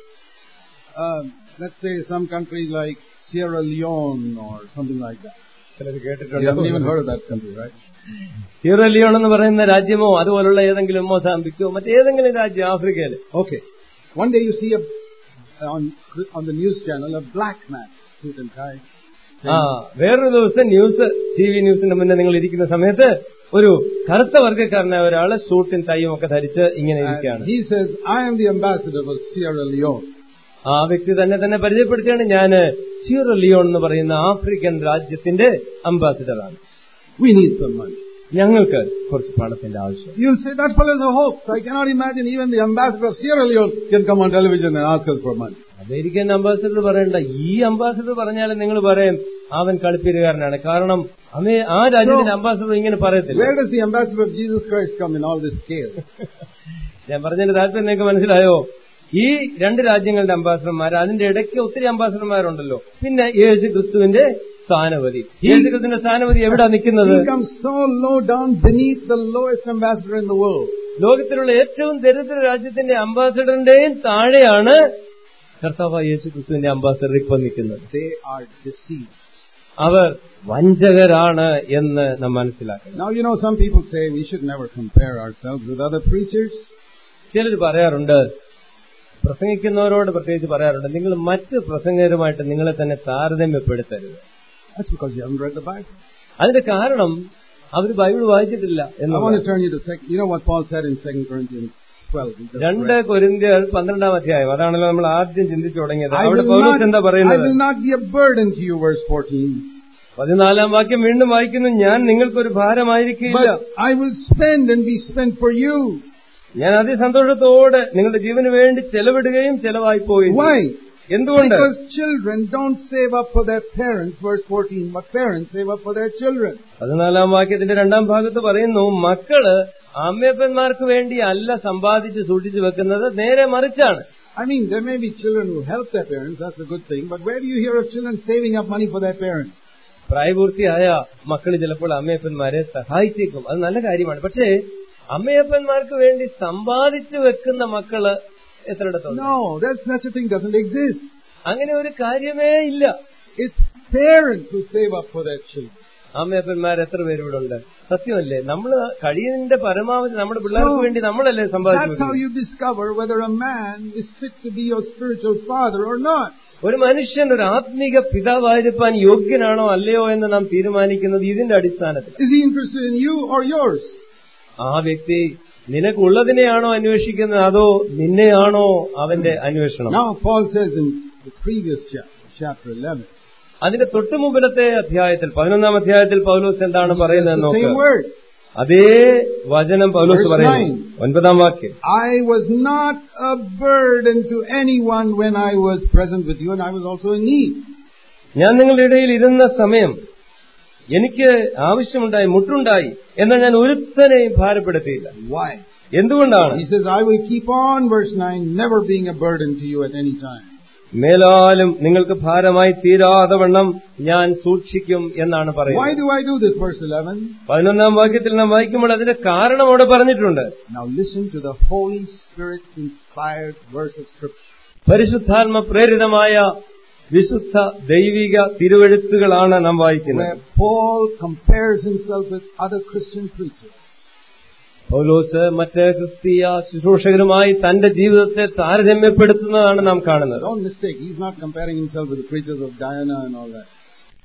Um, let's say some country like Sierra Leone or something like that. ചിലത് You haven't even കേട്ടിട്ടുണ്ട് heard of that country, right? സിയറലിയോൺ എന്ന് പറയുന്ന രാജ്യമോ അതുപോലുള്ള ഏതെങ്കിലും മൊസാംബിക്കോ മറ്റേതെങ്കിലും രാജ്യം ആഫ്രിക്കയിൽ Okay. One day you see a, on, on the news channel a black man, suit and tie. ആ വേറൊരു ദിവസം ന്യൂസ് ടി വി ന്യൂസിന്റെ മുന്നേ നിങ്ങൾ ഇരിക്കുന്ന സമയത്ത് ഒരു കറുത്ത വർഗ്ഗക്കാരനായ ഒരാള് സൂട്ടും ടൈയും ഒക്കെ ധരിച്ച് ഇങ്ങനെ And ഇരിക്കുകയാണ് he says, I am the ambassador for Sierra Leone. ആ വ്യക്തി തന്നെ തന്നെ പരിചയപ്പെടുത്തിയാണ് ഞാന് സിയറലിയോൺ എന്ന് പറയുന്ന ആഫ്രിക്കൻ രാജ്യത്തിന്റെ അംബാസിഡറാണ് We need some money. ഞങ്ങൾക്ക് കുറച്ച് പണത്തിന്റെ ആവശ്യം You'll say, that fellow is a hoax. I cannot imagine even the ambassador of Sierra Leone can come on television and ask us for money. American ambassador പറയണ്ട ഈ ambassador പറഞ്ഞാലും നിങ്ങൾ പറയും അവൻ കളിപ്പീരുകാരനാണ് കാരണം അമേ ആ രാജ്യത്തിന്റെ അംബാസിഡർ ഇങ്ങനെ പറയത്തില്ല Where does the ambassador of Jesus Christ come in all this scale? ഞാൻ പറഞ്ഞതിന്റെ താല്പര്യം നിങ്ങൾക്ക് മനസ്സിലായോ ഈ രണ്ട് രാജ്യങ്ങളുടെ അംബാസിഡർമാർ അതിന്റെ ഇടയ്ക്ക് ഒത്തിരി അംബാസിഡർമാരുണ്ടല്ലോ പിന്നെ യേശു ക്രിസ്തുവിന്റെ സ്ഥാനപതി യേശു ക്രിസ്തുവിന്റെ സ്ഥാനപതി എവിടാ നിൽക്കുന്നത് He comes so low down beneath the lowest ambassador in the world. ലോകത്തിലുള്ള ഏറ്റവും ദരിദ്ര രാജ്യത്തിന്റെ അംബാസിഡറിന്റെയും താഴെയാണ് കർത്താവ് യേശു ക്രിസ്തുവിന്റെ അംബാസിഡർ ഇപ്പൊ നിൽക്കുന്നത് They are deceived. അവർ വഞ്ചകരാണ് എന്ന് നാം മനസ്സിലാക്കണം Now, you know, some people say we should never compare ourselves with other preachers. ചിലർ പറയാറുണ്ട് പ്രസംഗിക്കുന്നവരോട് പ്രത്യേകിച്ച് പറയാറുണ്ട് നിങ്ങൾ മറ്റ് പ്രസംഗകരുമായിട്ട് നിങ്ങളെ തന്നെ താരതമ്യപ്പെടുത്തരുത് That's because you haven't read the Bible. അതിന്റെ കാരണം അവർ ബൈബിൾ വായിച്ചിട്ടില്ല I want to എന്നുള്ളത് turn you to sec- you know what Paul said in 2 Corinthians 12. We just രണ്ട് read. കൊരിന്ത്യർ പന്ത്രണ്ടാം അധ്യായം അതാണല്ലോ നമ്മൾ ആദ്യം ചിന്തിച്ചു തുടങ്ങിയത് I അവിടെ will, പൗലോസ് എന്താ not, I പറയുന്നത് will not be a burden to you, verse 14. പതിനാലാം വാക്യം വീണ്ടും വായിക്കുന്നു ഞാൻ നിങ്ങൾക്കൊരു ഭാരമായിരിക്കില്ല But I will spend and be spent for you. ഞാൻ അതിസന്തോഷത്തോടെ നിങ്ങളുടെ ജീവന് വേണ്ടി ചെലവിടുകയും ചെലവായി പോയി Why? എന്തുകൊണ്ട് Because children don't save up for their parents, verse 14, but parents save up for their children. പതിനാലാം വാക്യത്തിന്റെ രണ്ടാം ഭാഗത്ത് പറയുന്നു മക്കള് അമ്മയപ്പന്മാർക്ക് വേണ്ടി അല്ല സമ്പാദിച്ച് സൂക്ഷിച്ചു വെക്കുന്നത് നേരെ മറിച്ചാണ് I mean, there may be children who help their parents, that's a good thing, but where do you hear of children saving up money for their parents? പ്രായപൂർത്തിയായ മക്കൾ ചിലപ്പോൾ അമ്മയപ്പന്മാരെ സഹായിച്ചേക്കും അത് നല്ല കാര്യമാണ് പക്ഷേ അമ്മയപ്പന്മാർക്ക് വേണ്ടി സമ്പാദിച്ചു വെക്കുന്ന മക്കള് എത്രയിടത്തുണ്ട് No, that such a thing doesn't exist. അങ്ങനെ ഒരു കാര്യമേ ഇല്ല It's parents who save up for their children. അമ്മയപ്പന്മാർ എത്ര പേര് ഇവിടെ ഉണ്ട് സത്യമല്ലേ നമ്മൾ കഴിയുന്നതിന്റെ പരമാവധി നമ്മുടെ പിള്ളേർക്ക് വേണ്ടി നമ്മളല്ലേ സമ്പാദിച്ചു That's how വെക്കുന്നത്? you discover whether a man is fit to be your spiritual father or not. ഒരു മനുഷ്യൻ ഒരു ആത്മീക പിതാവായിരിക്കാൻ യോഗ്യനാണോ അല്ലയോ എന്ന് നാം തീരുമാനിക്കുന്നത് ഇതിന്റെ അടിസ്ഥാനത്തിൽ Is he interested in you or yours? ആ വ്യക്തി നിനക്കുള്ളതിനെയാണോ അന്വേഷിക്കുന്നത് അതോ നിന്നെയാണോ അവന്റെ അന്വേഷണം Now, Paul says in the previous chapter, chapter 11, അതിന്റെ തൊട്ടു മുമ്പിലത്തെ അധ്യായത്തിൽ പതിനൊന്നാം അധ്യായത്തിൽ പൗലോസ് എന്താണ് പറയുന്നത് the നോക്ക് same words. അതേ വചനം പൗലോസ് Verse പറയുന്നു nine. ഒൻപതാം വാക്യം I was not a burden to anyone when I was present with you, and I was also in need. ഞാൻ നിങ്ങളുടെ ഇടയിൽ ഇരുന്ന സമയം എനിക്ക് ആവശ്യമുണ്ടായി മുട്ടുണ്ടായി എന്നാൽ ഞാൻ ഒരുത്തനെയും ഭാരപ്പെടുത്തിയില്ല Why? എന്തുകൊണ്ടാണ് He says, I will keep on, verse 9, never being a burden to you at any time. മേലാലും നിങ്ങൾക്ക് ഭാരമായി തീരാതെ വണ്ണം ഞാൻ സൂക്ഷിക്കും എന്നാണ് Why പറയുന്നത് do I do this, verse 11? പതിനൊന്നാം വാക്യത്തിൽ നാം വായിക്കുമ്പോൾ അതിന്റെ കാരണം അവിടെ പറഞ്ഞിട്ടുണ്ട് Now listen to the Holy Spirit inspired verse of Scripture. പരിശുദ്ധാത്മ പ്രേരിതമായ വിശുദ്ധ ദൈവിക തിരുവെഴുത്തുകളാണ് നാം വായിക്കുന്നത് where Paul compares himself with other Christian preachers. പൗലോസ് മറ്റ് ക്രിസ്തീയ ശുശ്രൂഷകരുമായി തന്റെ ജീവിതത്തെ താരതമ്യപ്പെടുത്തുന്നതാണ് നാം കാണുന്നത് Don't mistake, he's not comparing himself with the preachers of Diana and all that.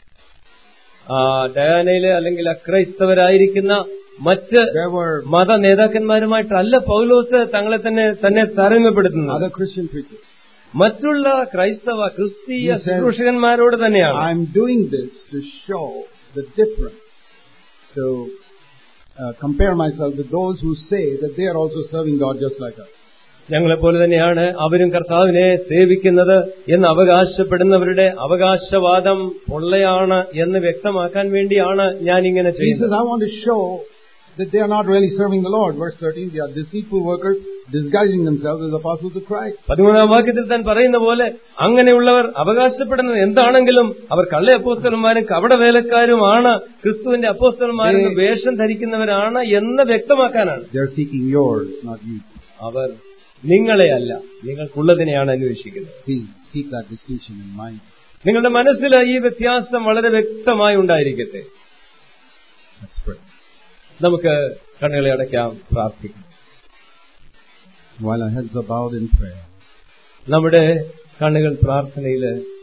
ആ ഡയാനയിലെ അല്ലെങ്കിൽ അക്രൈസ്തവരായിരിക്കുന്ന മറ്റ് There were മത നേതാക്കന്മാരുമായിട്ടല്ല പൗലോസ് തങ്ങളെ തന്നെ തന്നെ താരതമ്യപ്പെടുത്തുന്നത് other Christian preachers. മറ്റുള്ള ക്രൈസ്തവ ക്രിസ്തീയ He says, ശുശ്രൂഷകന്മാരോട് തന്നെയാണ് I'm doing this to show the difference, to uh, compare myself with those who say that they are also serving God just like us. ഞങ്ങളെപ്പോലെ തന്നെയാണ് അവരും കർത്താവിനെ സേവിക്കുന്നത് എന്ന് അവകാശപ്പെടുന്നവരുടെ അവകാശവാദം പൊള്ളയാണ് എന്ന് വ്യക്തമാക്കാൻ വേണ്ടിയാണ് ഞാൻ ഇങ്ങനെ He says, ചെയ്യുന്നത് I want to show that they are not really serving the Lord. Verse 13, they are deceitful workers disguising themselves as apostles of Christ. പതിമൂന്നാം വാക്യത്തിൽ താൻ പറയുന്ന പോലെ അങ്ങനെയുള്ളവർ അവകാശപ്പെടുന്നത് എന്താണെങ്കിലും അവർ കള്ള അപ്പോസ്തലന്മാരും കപട വേലക്കാരുമാണ് ക്രിസ്തുവിന്റെ അപ്പോസ്തലന്മാരെന്ന് വേഷം ധരിക്കുന്നവരാണ് എന്ന് വ്യക്തമാക്കാനാണ് They are seeking yours, not you. അവർ നിങ്ങളെയല്ല നിങ്ങൾക്കുള്ളതിനെയാണ് അന്വേഷിക്കുന്നത് Please keep that distinction in mind. നിങ്ങളുടെ മനസ്സിൽ ഈ വ്യത്യാസം വളരെ വ്യക്തമായി ഉണ്ടായിരിക്കട്ടെ Let's pray. നമുക്ക് കണ്ണുകളെ അടയ്ക്കാം പ്രാർത്ഥിക്കാം While our heads are bowed in prayer, നമ്മുടെ കണ്ണുകൾ പ്രാർത്ഥനയിൽ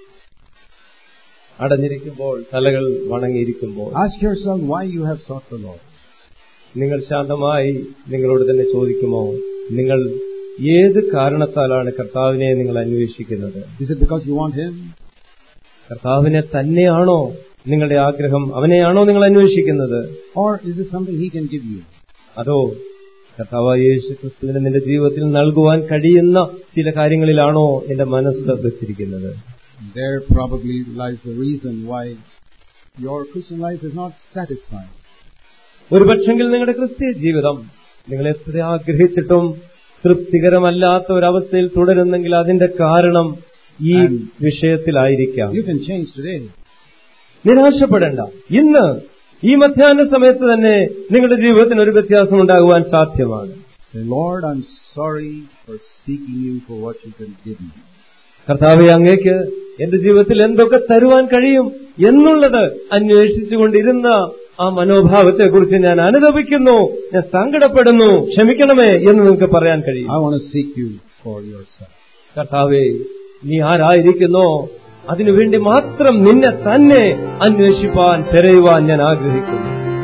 അടഞ്ഞിരിക്കുമ്പോൾ തലകൾ വണങ്ങിയിരിക്കുമ്പോൾ ask yourself why you have sought the Lord. നിങ്ങൾ ശാന്തമായി നിങ്ങളോട് തന്നെ ചോദിക്കുമോ നിങ്ങൾ ഏത് കാരണത്താലാണ് കർത്താവിനെ നിങ്ങൾ അന്വേഷിക്കുന്നത് Is it because you want Him? കർത്താവിനെ തന്നെയാണോ നിങ്ങളുടെ ആഗ്രഹം അവനെയാണോ നിങ്ങൾ അന്വേഷിക്കുന്നത് Or is it something He can give you? അതോ കർത്താവായ യേശു ക്രിസ്തുവിന് നിന്റെ ജീവിതത്തിൽ നൽകുവാൻ കഴിയുന്ന ചില കാര്യങ്ങളിലാണോ നിന്റെ മനസ്സ് വെച്ചിരിക്കുന്നത് There probably lies the reason why your Christian life is not satisfying. ഒരുപക്ഷെങ്കിൽ നിങ്ങളുടെ ക്രിസ്തീയ ജീവിതം നിങ്ങൾ എത്ര ആഗ്രഹിച്ചിട്ടും തൃപ്തികരമല്ലാത്ത ഒരവസ്ഥയിൽ തുടരുന്നെങ്കിൽ അതിന്റെ കാരണം ഈ And- വിഷയത്തിലായിരിക്കാം You can change today. നിരാശപ്പെടേണ്ട ഇന്ന് ഈ മധ്യാഹ്ന സമയത്ത് തന്നെ നിങ്ങളുടെ ജീവിതത്തിന് ഒരു വ്യത്യാസം ഉണ്ടാകുവാൻ സാധ്യമാണ് Say, Lord, I'm sorry for seeking you for what you can give me. കർത്താവെ അങ്ങേക്ക് എന്റെ ജീവിതത്തിൽ എന്തൊക്കെ തരുവാൻ കഴിയും എന്നുള്ളത് അന്വേഷിച്ചുകൊണ്ടിരുന്ന ആ മനോഭാവത്തെക്കുറിച്ച് ഞാൻ അനുദപിക്കുന്നു ഞാൻ സങ്കടപ്പെടുന്നു ക്ഷമിക്കണമേ എന്ന് നിങ്ങൾക്ക് പറയാൻ കഴിയും I want to seek you for yourself. കർത്താവെ നീ ആരായിരിക്കുന്നോ അതിനുവേണ്ടി മാത്രം നിന്നെ തന്നെ അന്വേഷിപ്പാൻ തിരയുവാൻ ഞാൻ ആഗ്രഹിക്കുന്നു